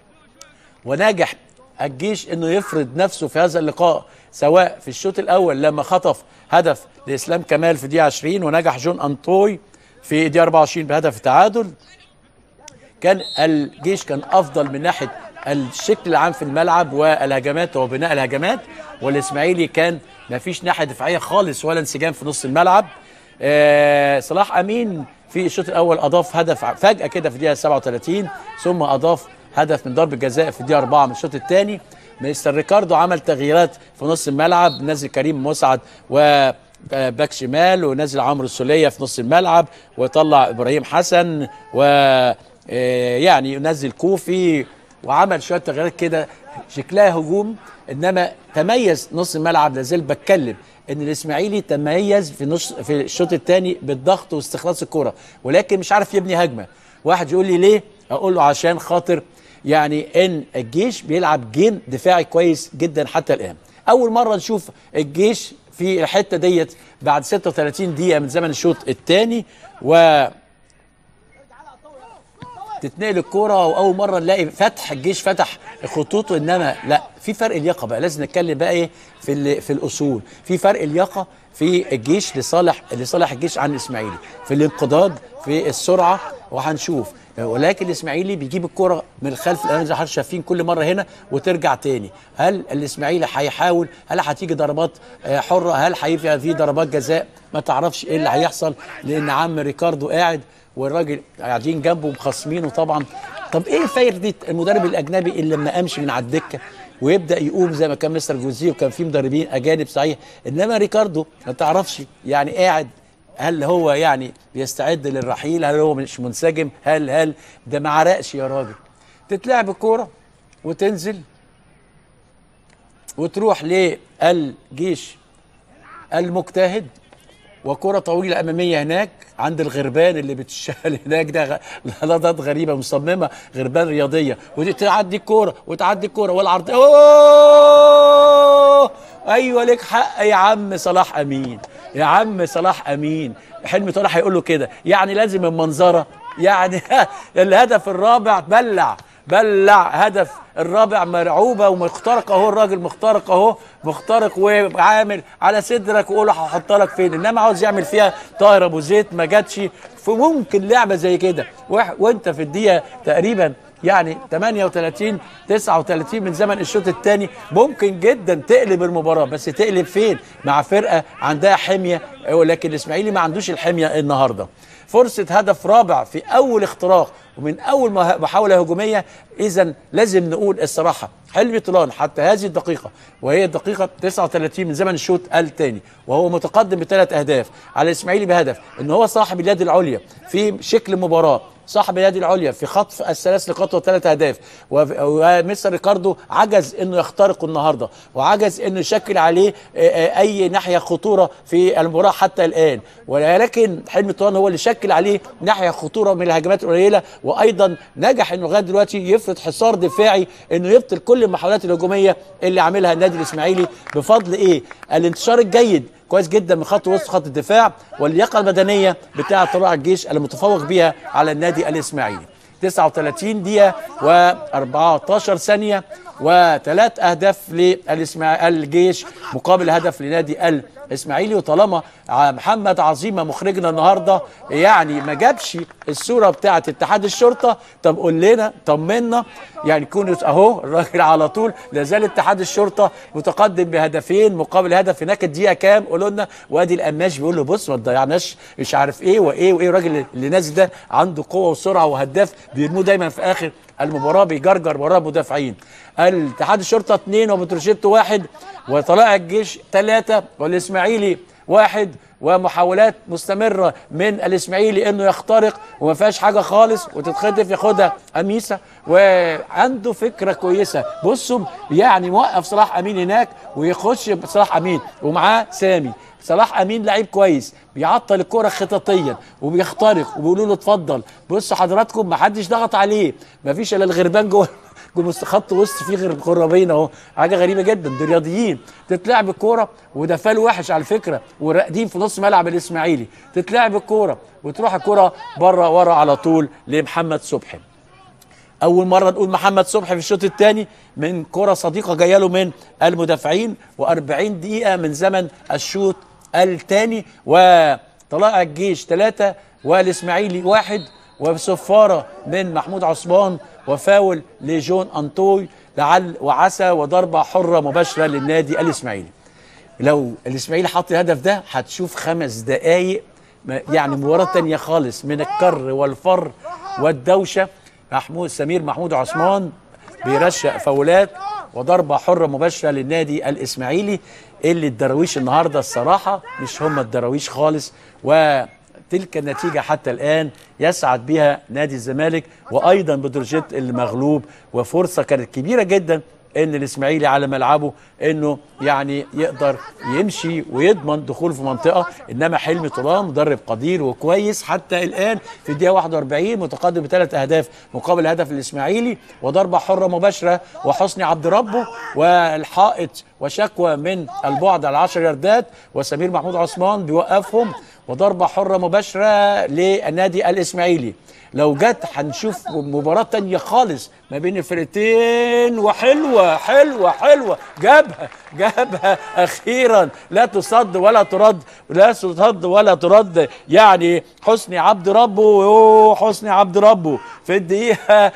ونجح الجيش انه يفرض نفسه في هذا اللقاء سواء في الشوط الاول لما خطف هدف لاسلام كمال في دقيقه 20 ونجح جون انطوي في دقيقه 24 بهدف التعادل كان الجيش كان افضل من ناحيه الشكل العام في الملعب والهجمات وبناء الهجمات والاسماعيلي كان ما فيش ناحيه دفاعيه خالص ولا انسجام في نص الملعب آه صلاح امين في الشوط الاول اضاف هدف فجاه كده في الدقيقه 37 ثم اضاف هدف من ضربه جزاء في الدقيقه 4 من الشوط الثاني مستر ريكاردو عمل تغييرات في نص الملعب نزل كريم مسعد و باك شمال ونزل عمرو السوليه في نص الملعب وطلع ابراهيم حسن و آه، يعني ينزل كوفي وعمل شويه تغييرات كده شكلها هجوم انما تميز نص الملعب لازال بتكلم ان الاسماعيلي تميز في نص في الشوط الثاني بالضغط واستخلاص الكره ولكن مش عارف يبني هجمه واحد يقول لي ليه اقول له عشان خاطر يعني ان الجيش بيلعب جيم دفاعي كويس جدا حتى الان اول مره نشوف الجيش في الحته ديت بعد 36 دقيقه من زمن الشوط الثاني و تتنقل الكوره واول مره نلاقي فتح الجيش فتح خطوطه انما لا في فرق لياقه بقى لازم نتكلم بقى ايه في ال- في الاصول في فرق لياقه في الجيش لصالح لصالح الجيش عن الاسماعيلي في الانقضاض في السرعه وهنشوف ولكن الاسماعيلي بيجيب الكرة من الخلف الامام زي ما حضرتك شايفين كل مره هنا وترجع تاني هل الاسماعيلي هيحاول هل هتيجي ضربات آه، حره هل هيبقى في ضربات جزاء ما تعرفش ايه اللي هيحصل لان عم ريكاردو قاعد والراجل قاعدين جنبه مخصمينه طبعا طب ايه فايده المدرب الاجنبي اللي لما قامش من على الدكه ويبدا يقوم زي ما كان مستر جوزيه وكان في مدربين اجانب صحيح انما ريكاردو ما تعرفش يعني قاعد هل هو يعني بيستعد للرحيل هل هو مش منسجم هل هل ده ما عرقش يا راجل تتلعب الكوره وتنزل وتروح للجيش المجتهد وكرة طويلة أمامية هناك عند الغربان اللي بتشال هناك ده غ- لقطات غريبة مصممة غربان رياضية وتعدي الكورة وتعدي الكورة والعرض أوه أيوة لك حق يا عم صلاح أمين يا عم صلاح أمين حلمي طارق هيقول له كده يعني لازم المنظرة يعني الهدف الرابع بلع بلع هدف الرابع مرعوبه ومخترق اهو الراجل مخترق اهو مخترق وعامل على صدرك ويقول له هحط لك فين انما عاوز يعمل فيها طاهر ابو زيد ما جاتش فممكن لعبه زي كده وح- وانت في الدقيقه تقريبا يعني 38 39 من زمن الشوط الثاني ممكن جدا تقلب المباراه بس تقلب فين مع فرقه عندها حميه ولكن الاسماعيلي ما عندوش الحميه النهارده فرصه هدف رابع في اول اختراق ومن اول مه- محاوله هجوميه اذا لازم نقول الصراحه حلمي طولان حتى هذه الدقيقه وهي الدقيقه 39 من زمن الشوط الثاني وهو متقدم بثلاث اهداف على الاسماعيلي بهدف ان هو صاحب اليد العليا في شكل مباراه صاحب اليد العليا في خطف الثلاث نقاط وثلاث اهداف وف- ومستر ريكاردو عجز انه يخترقه النهارده وعجز انه يشكل عليه آه، آه، اي ناحيه خطوره في المباراه حتى الان ولكن حلمي طولان هو اللي شكل عليه ناحيه خطوره من الهجمات القليله وايضا نجح انه لغايه دلوقتي يفرض حصار دفاعي انه يبطل كل المحاولات الهجوميه اللي عاملها النادي الاسماعيلي بفضل ايه؟ الانتشار الجيد كويس جدا من خط وسط خط الدفاع واللياقه البدنيه بتاعه طلائع الجيش اللي متفوق بيها على النادي الاسماعيلي 39 دقيقه و14 ثانيه وثلاث اهداف للاسماعيلي الجيش مقابل هدف لنادي الاسماعيلي وطالما ع- محمد عظيمه مخرجنا النهارده يعني ما جابش الصوره بتاعه اتحاد الشرطه طب قول لنا طمنا يعني كون اهو الراجل على طول لا زال اتحاد الشرطه متقدم بهدفين مقابل هدف هناك الدقيقه كام قولوا لنا وادي القماش بيقول له بص ما تضيعناش مش عارف ايه وايه وايه الراجل اللي نازل ده عنده قوه وسرعه وهداف بيرموه دايما في اخر المباراه بيجرجر وراه مدافعين الاتحاد الشرطه اثنين وبتروجيت واحد وطلائع الجيش ثلاثه والاسماعيلي واحد ومحاولات مستمره من الاسماعيلي انه يخترق وما فيهاش حاجه خالص وتتخطف ياخدها اميسه وعنده فكره كويسه بصوا يعني موقف صلاح امين هناك ويخش بصلاح امين ومعاه سامي صلاح امين لعيب كويس بيعطل الكره خططيا وبيخترق وبيقولوا له اتفضل بصوا حضراتكم ما حدش ضغط عليه ما فيش الا الغربان جوه جوه مست- خط وسط فيه غير غرابين اهو حاجه غريبه جدا دول رياضيين تتلعب الكوره وده فال وحش على فكره وراقدين في نص ملعب الاسماعيلي تتلعب الكوره وتروح الكوره بره ورا على طول لمحمد صبحي اول مره نقول محمد صبحي في الشوط الثاني من كره صديقه جايه له من المدافعين و40 دقيقه من زمن الشوط الثاني وطلائع الجيش ثلاثه والاسماعيلي واحد وصفاره من محمود عثمان وفاول لجون انطوي لعل وعسى وضربه حره مباشره للنادي الاسماعيلي لو الاسماعيلي حط الهدف ده هتشوف خمس دقايق ما- يعني مباراه تانية خالص من الكر والفر والدوشه محمود سمير محمود عثمان بيرشق فاولات وضربه حره مباشره للنادي الاسماعيلي اللي الدراويش النهارده الصراحه مش هم الدراويش خالص وتلك النتيجه حتى الان يسعد بها نادي الزمالك وايضا بتروجيت المغلوب وفرصه كانت كبيره جدا ان الاسماعيلي على ملعبه انه يعني يقدر يمشي ويضمن دخول في منطقه انما حلمي طولان مدرب قدير وكويس حتى الان في الدقيقه 41 متقدم بثلاث اهداف مقابل هدف الاسماعيلي وضربه حره مباشره وحسني عبد ربه والحائط وشكوى من البعد على 10 ياردات وسمير محمود عثمان بيوقفهم وضربه حره مباشره للنادي الاسماعيلي لو جت هنشوف مباراة تانية خالص ما بين الفرقتين وحلوة حلوة حلوة جابها جابها أخيرا لا تصد ولا ترد لا تصد ولا ترد يعني حسني عبد ربه يوه حسني عبد ربه في الدقيقة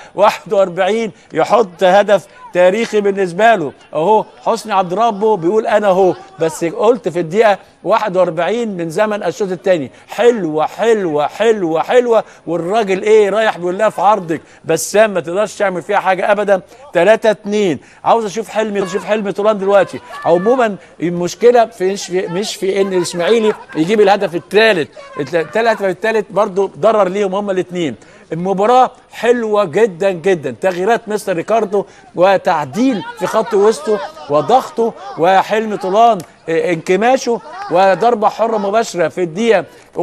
41 يحط هدف تاريخي بالنسبة له اهو حسني عبد ربه بيقول انا اهو بس قلت في الدقيقة 41 من زمن الشوط الثاني حلوة حلوة حلوة حلوة والراجل ايه رايح بيقول لها في عرضك بسام ما تقدرش تعمل فيها حاجة ابدا 3 2 عاوز اشوف حلمي اشوف حلمي طولان دلوقتي عموما المشكلة في مش في, مش في ان الاسماعيلي يجيب الهدف الثالث الهدف الثالث برضه ضرر ليهم هما الاثنين المباراة حلوة جدا جدا تغييرات مستر ريكاردو وتعديل في خط وسطه وضغطه وحلم طولان اه، انكماشه وضربة حرة مباشرة في الدقيقة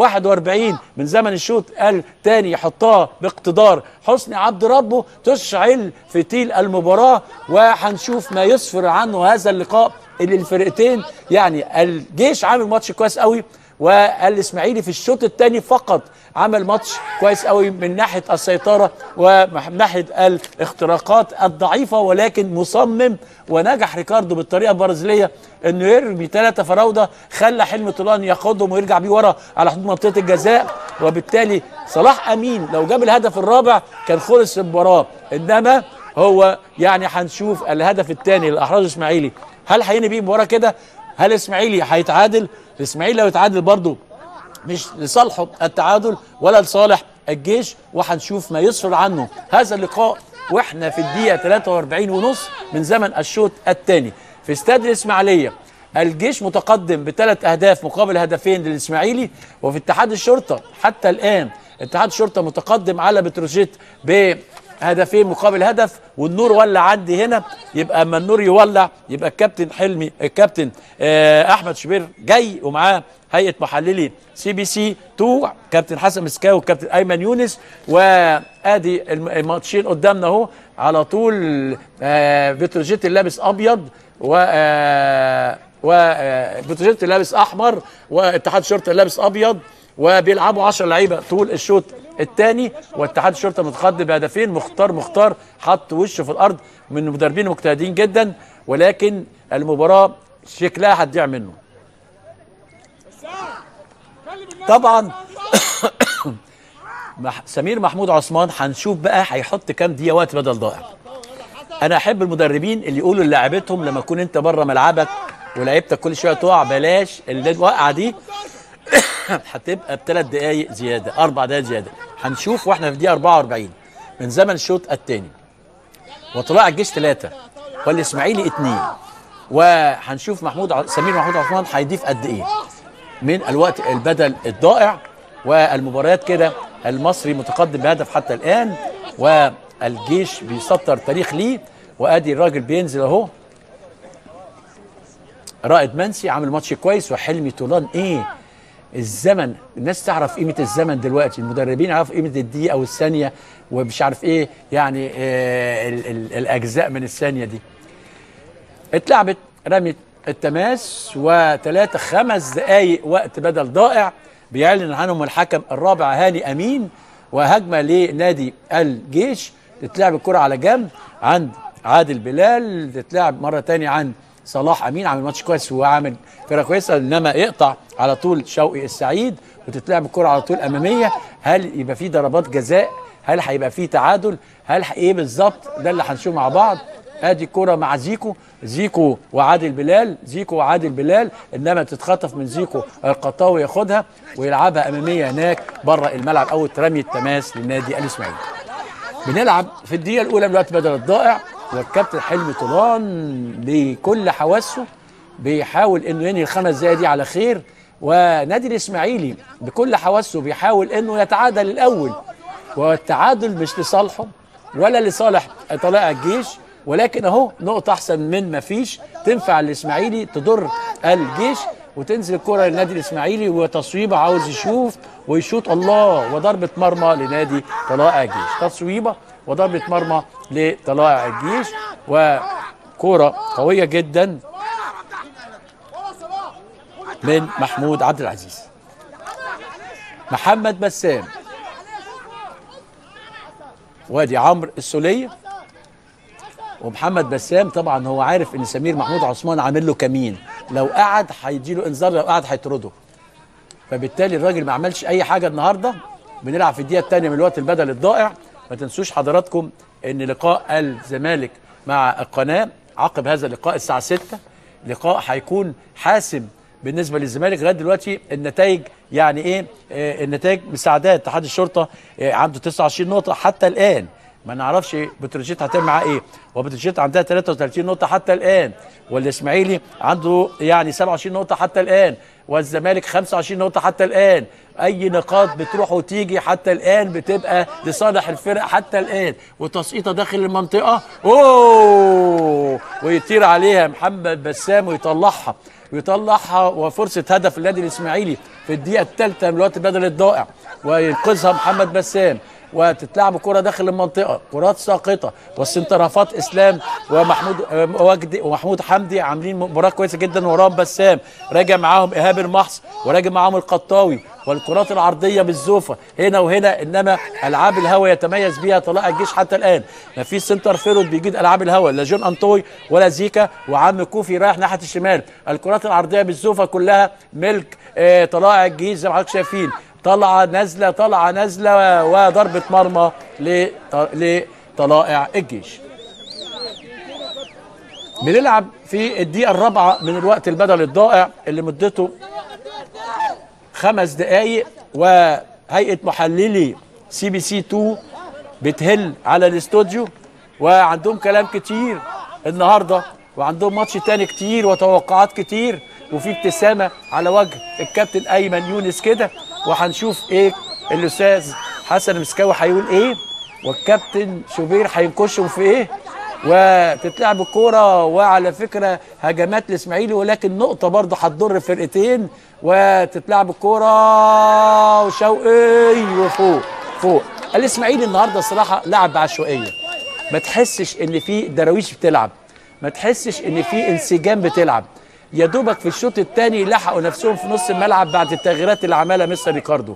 41 من زمن الشوط الثاني يحطها باقتدار حسني عبد ربه تشعل فتيل المباراة وهنشوف ما يسفر عنه هذا اللقاء اللي الفرقتين يعني الجيش عامل ماتش كويس قوي والاسماعيلي في الشوط الثاني فقط عمل ماتش كويس قوي من ناحيه السيطره ومن ناحيه الاختراقات الضعيفه ولكن مصمم ونجح ريكاردو بالطريقه البرازيليه انه يرمي ثلاثه فراوده خلى حلمي طولان ياخدهم ويرجع بيه ورا على حدود منطقه الجزاء وبالتالي صلاح امين لو جاب الهدف الرابع كان خلص المباراه انما هو يعني هنشوف الهدف الثاني اللي احرزه اسماعيلي هل هينهي بيه المباراه كده هل اسماعيلي هيتعادل الاسماعيلي لو يتعادل برضه مش لصالحه التعادل ولا لصالح الجيش وهنشوف ما يسفر عنه هذا اللقاء واحنا في الدقيقه 43 ونص من زمن الشوط الثاني في استاد الاسماعيليه الجيش متقدم بثلاث اهداف مقابل هدفين للاسماعيلي وفي اتحاد الشرطه حتى الان اتحاد الشرطه متقدم على بتروجيت ب هدفين مقابل هدف والنور ولع عندي هنا يبقى اما النور يولع يبقى الكابتن حلمي الكابتن آه احمد شبير جاي ومعاه هيئه محللي سي بي سي 2 كابتن حسن مسكاوي والكابتن ايمن يونس وادي الم- الماتشين قدامنا اهو على طول آه بتروجيت اللابس ابيض و آه وبتروجيت اللابس احمر واتحاد الشرطه اللابس ابيض وبيلعبوا 10 لعيبه طول الشوط الثاني واتحاد الشرطه متقدم بهدفين مختار مختار حط وشه في الارض من المدربين المجتهدين جدا ولكن المباراه شكلها هتضيع منه طبعا مح- سمير محمود عثمان هنشوف بقى هيحط كام دقيقه وقت بدل ضائع انا احب المدربين اللي يقولوا للاعيبتهم لما تكون انت بره ملعبك ولعيبتك كل شويه تقع بلاش اللي الوقعه دي هتبقى بثلاث دقائق زياده اربع دقائق زياده هنشوف واحنا في دقيقه 44 من زمن الشوط الثاني وطلائع الجيش ثلاثه والاسماعيلي اثنين وهنشوف محمود ع- سمير محمود عثمان هيضيف قد ايه من الوقت البدل الضائع والمباريات كده المصري متقدم بهدف حتى الان والجيش بيسطر تاريخ ليه وادي الراجل بينزل اهو رائد منسي عامل ماتش كويس وحلمي طولان ايه الزمن الناس تعرف قيمه الزمن دلوقتي المدربين يعرفوا قيمه الدقيقه والثانيه ومش عارف ايه يعني آه ال ال الاجزاء من الثانيه دي اتلعبت رمية التماس وثلاثة خمس دقايق وقت بدل ضائع بيعلن عنهم الحكم الرابع هاني أمين وهجمة لنادي الجيش تتلعب الكرة على جنب عند عادل بلال تتلعب مرة تانية عند صلاح أمين عامل ماتش كويس وعامل فرقة كويسة إنما يقطع على طول شوقي السعيد وتتلعب الكرة على طول أمامية هل يبقى في ضربات جزاء هل هيبقى في تعادل هل ح- ايه بالظبط ده اللي هنشوفه مع بعض ادي الكرة مع زيكو زيكو وعادل بلال زيكو وعادل بلال انما تتخطف من زيكو القطاوي ياخدها ويلعبها اماميه هناك بره الملعب او ترمي التماس للنادي الاسماعيلي بنلعب في الدقيقه الاولى من الوقت بدل الضائع والكابتن حلمي طولان بكل حواسه بيحاول انه ينهي الخمس دقايق دي على خير ونادي الاسماعيلي بكل حواسه بيحاول انه يتعادل الاول والتعادل مش لصالحه ولا لصالح طلائع الجيش ولكن اهو نقطة أحسن من ما فيش تنفع الإسماعيلي تضر الجيش وتنزل الكرة للنادي الإسماعيلي وتصويبة عاوز يشوف ويشوط الله وضربة مرمى لنادي طلائع الجيش تصويبة وضربة مرمى لطلائع الجيش وكرة قوية جدا من محمود عبد العزيز محمد بسام وادي عمرو السوليه ومحمد بسام طبعا هو عارف ان سمير محمود عثمان عامل له كمين لو قعد هيديله انذار لو قعد هيطرده فبالتالي الراجل ما عملش اي حاجه النهارده بنلعب في الدقيقه الثانيه من الوقت البدل الضائع ما تنسوش حضراتكم ان لقاء الزمالك مع القناه عقب هذا اللقاء الساعه 6 لقاء هيكون حاسم بالنسبه للزمالك لغايه دلوقتي النتائج يعني ايه آه النتائج مساعدات اتحاد الشرطه آه عنده 29 نقطه حتى الان ما نعرفش بتروجيت هتعمل معاه ايه وبتروجيت عندها 33 نقطه حتى الان والاسماعيلي عنده يعني 27 نقطه حتى الان والزمالك 25 نقطه حتى الان اي نقاط بتروح وتيجي حتى الان بتبقى لصالح الفرق حتى الان وتسقيطه داخل المنطقه اوه ويطير عليها محمد بسام ويطلعها ويطلعها وفرصه هدف النادي الاسماعيلي في الدقيقه الثالثه من الوقت بدل الضائع وينقذها محمد بسام وتتلعب كرة داخل المنطقة كرات ساقطة والسنترافات إسلام ومحمود آه، وجدي ومحمود حمدي عاملين مباراة كويسة جدا وراهم بسام راجع معاهم إيهاب المحص وراجع معاهم القطاوي والكرات العرضية بالزوفة هنا وهنا إنما ألعاب الهوا يتميز بها طلائع الجيش حتى الآن ما فيش سنتر فيرود بيجيد ألعاب الهوا لا جون أنطوي ولا زيكا وعم كوفي رايح ناحية الشمال الكرات العرضية بالزوفة كلها ملك آه، طلائع الجيش زي ما حضرتك شايفين طلعه نازله طلعه نازله وضربه مرمى لط- لطلائع الجيش. بنلعب في الدقيقه الرابعه من الوقت البدل الضائع اللي مدته خمس دقائق وهيئه محللي سي بي سي 2 بتهل على الاستوديو وعندهم كلام كتير النهارده وعندهم ماتش تاني كتير وتوقعات كتير وفي ابتسامه على وجه الكابتن ايمن يونس كده وهنشوف ايه الاستاذ حسن مسكاوي هيقول ايه والكابتن شوبير هينكشهم في ايه وتتلعب الكوره وعلى فكره هجمات الاسماعيلي ولكن نقطه برضه هتضر فرقتين وتتلعب الكوره وشوقي وفوق فوق الاسماعيلي النهارده الصراحه لعب بعشوائيه ما تحسش ان في دراويش بتلعب ما تحسش ان في انسجام بتلعب يا دوبك في الشوط الثاني لحقوا نفسهم في نص الملعب بعد التغييرات اللي عملها مستر ريكاردو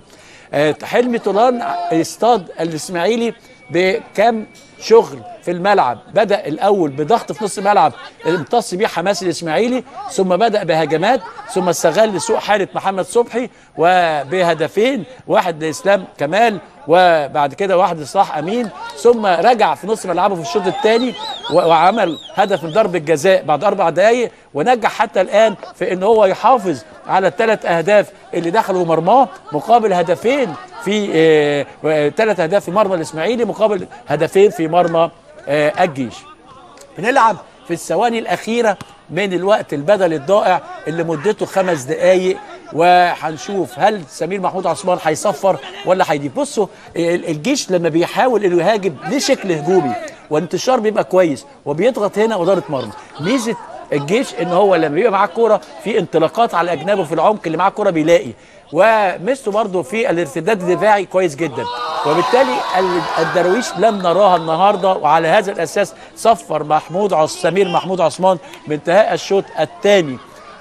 آه، حلمي طولان استاد الاسماعيلي بكم شغل في الملعب بدا الاول بضغط في نص الملعب امتص بيه حماس الاسماعيلي ثم بدا بهجمات ثم استغل سوء حاله محمد صبحي وبهدفين واحد لاسلام كمال وبعد كده واحد لصلاح امين ثم رجع في نص ملعبه في الشوط الثاني وعمل هدف من ضربه جزاء بعد اربع دقائق ونجح حتى الان في ان هو يحافظ على الثلاث اهداف اللي دخلوا مرماه مقابل هدفين في ثلاث اهداف في مرمى الاسماعيلي مقابل هدفين في مرمى آه، الجيش بنلعب في الثواني الأخيرة من الوقت البدل الضائع اللي مدته خمس دقايق وهنشوف هل سمير محمود عثمان هيصفر ولا هيضيف بصوا ال- الجيش لما بيحاول انه يهاجم ليه شكل هجومي وانتشار بيبقى كويس وبيضغط هنا وإدارة مرمى ميزة الجيش ان هو لما بيبقى معاه الكوره في انطلاقات على اجنابه في العمق اللي معاه الكوره بيلاقي وميزته برضه في الارتداد الدفاعي كويس جدا وبالتالي ال- الدرويش لم نراها النهارده وعلى هذا الاساس صفر محمود عص سمير محمود عثمان بانتهاء الشوط الثاني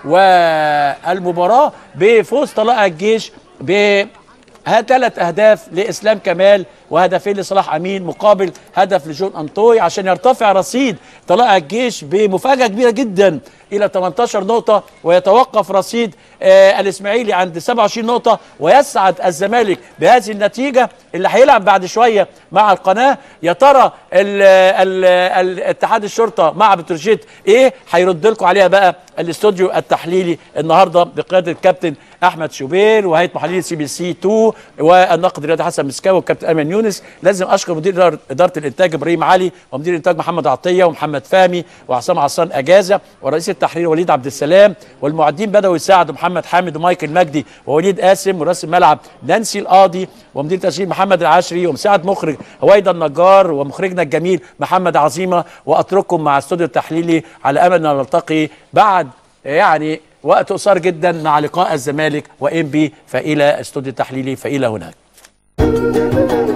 والمباراه بفوز طلائع الجيش ب ثلاث اهداف لاسلام كمال وهدفين لصلاح امين مقابل هدف لجون انطوي عشان يرتفع رصيد طلائع الجيش بمفاجاه كبيره جدا الى 18 نقطه ويتوقف رصيد آه الاسماعيلي عند 27 نقطه ويسعد الزمالك بهذه النتيجه اللي هيلعب بعد شويه مع القناه يا ترى ال- ال- ال- اتحاد الشرطه مع بتروجيت ايه هيرد لكم عليها بقى الاستوديو التحليلي النهارده بقياده الكابتن احمد شوبير وهيئه محللين سي بي سي 2 والناقد الرياضي حسن مسكاوي والكابتن ايمن يونس لازم اشكر مدير إدارة- اداره الانتاج ابراهيم علي ومدير الانتاج محمد عطيه ومحمد فهمي وعصام عصام اجازه ورئيس التحرير وليد عبد السلام والمعدين بدوي سعد ومحمد حامد ومايكل مجدي ووليد قاسم ورئيس الملعب نانسي القاضي ومدير تشغيل محمد العشري ومساعد مخرج هويدا النجار ومخرجنا الجميل محمد عظيمه واترككم مع استوديو التحليلي على امل ان نلتقي بعد يعني وقت قصير جدا مع لقاء الزمالك وام بي فالى استوديو التحليلي فالى هناك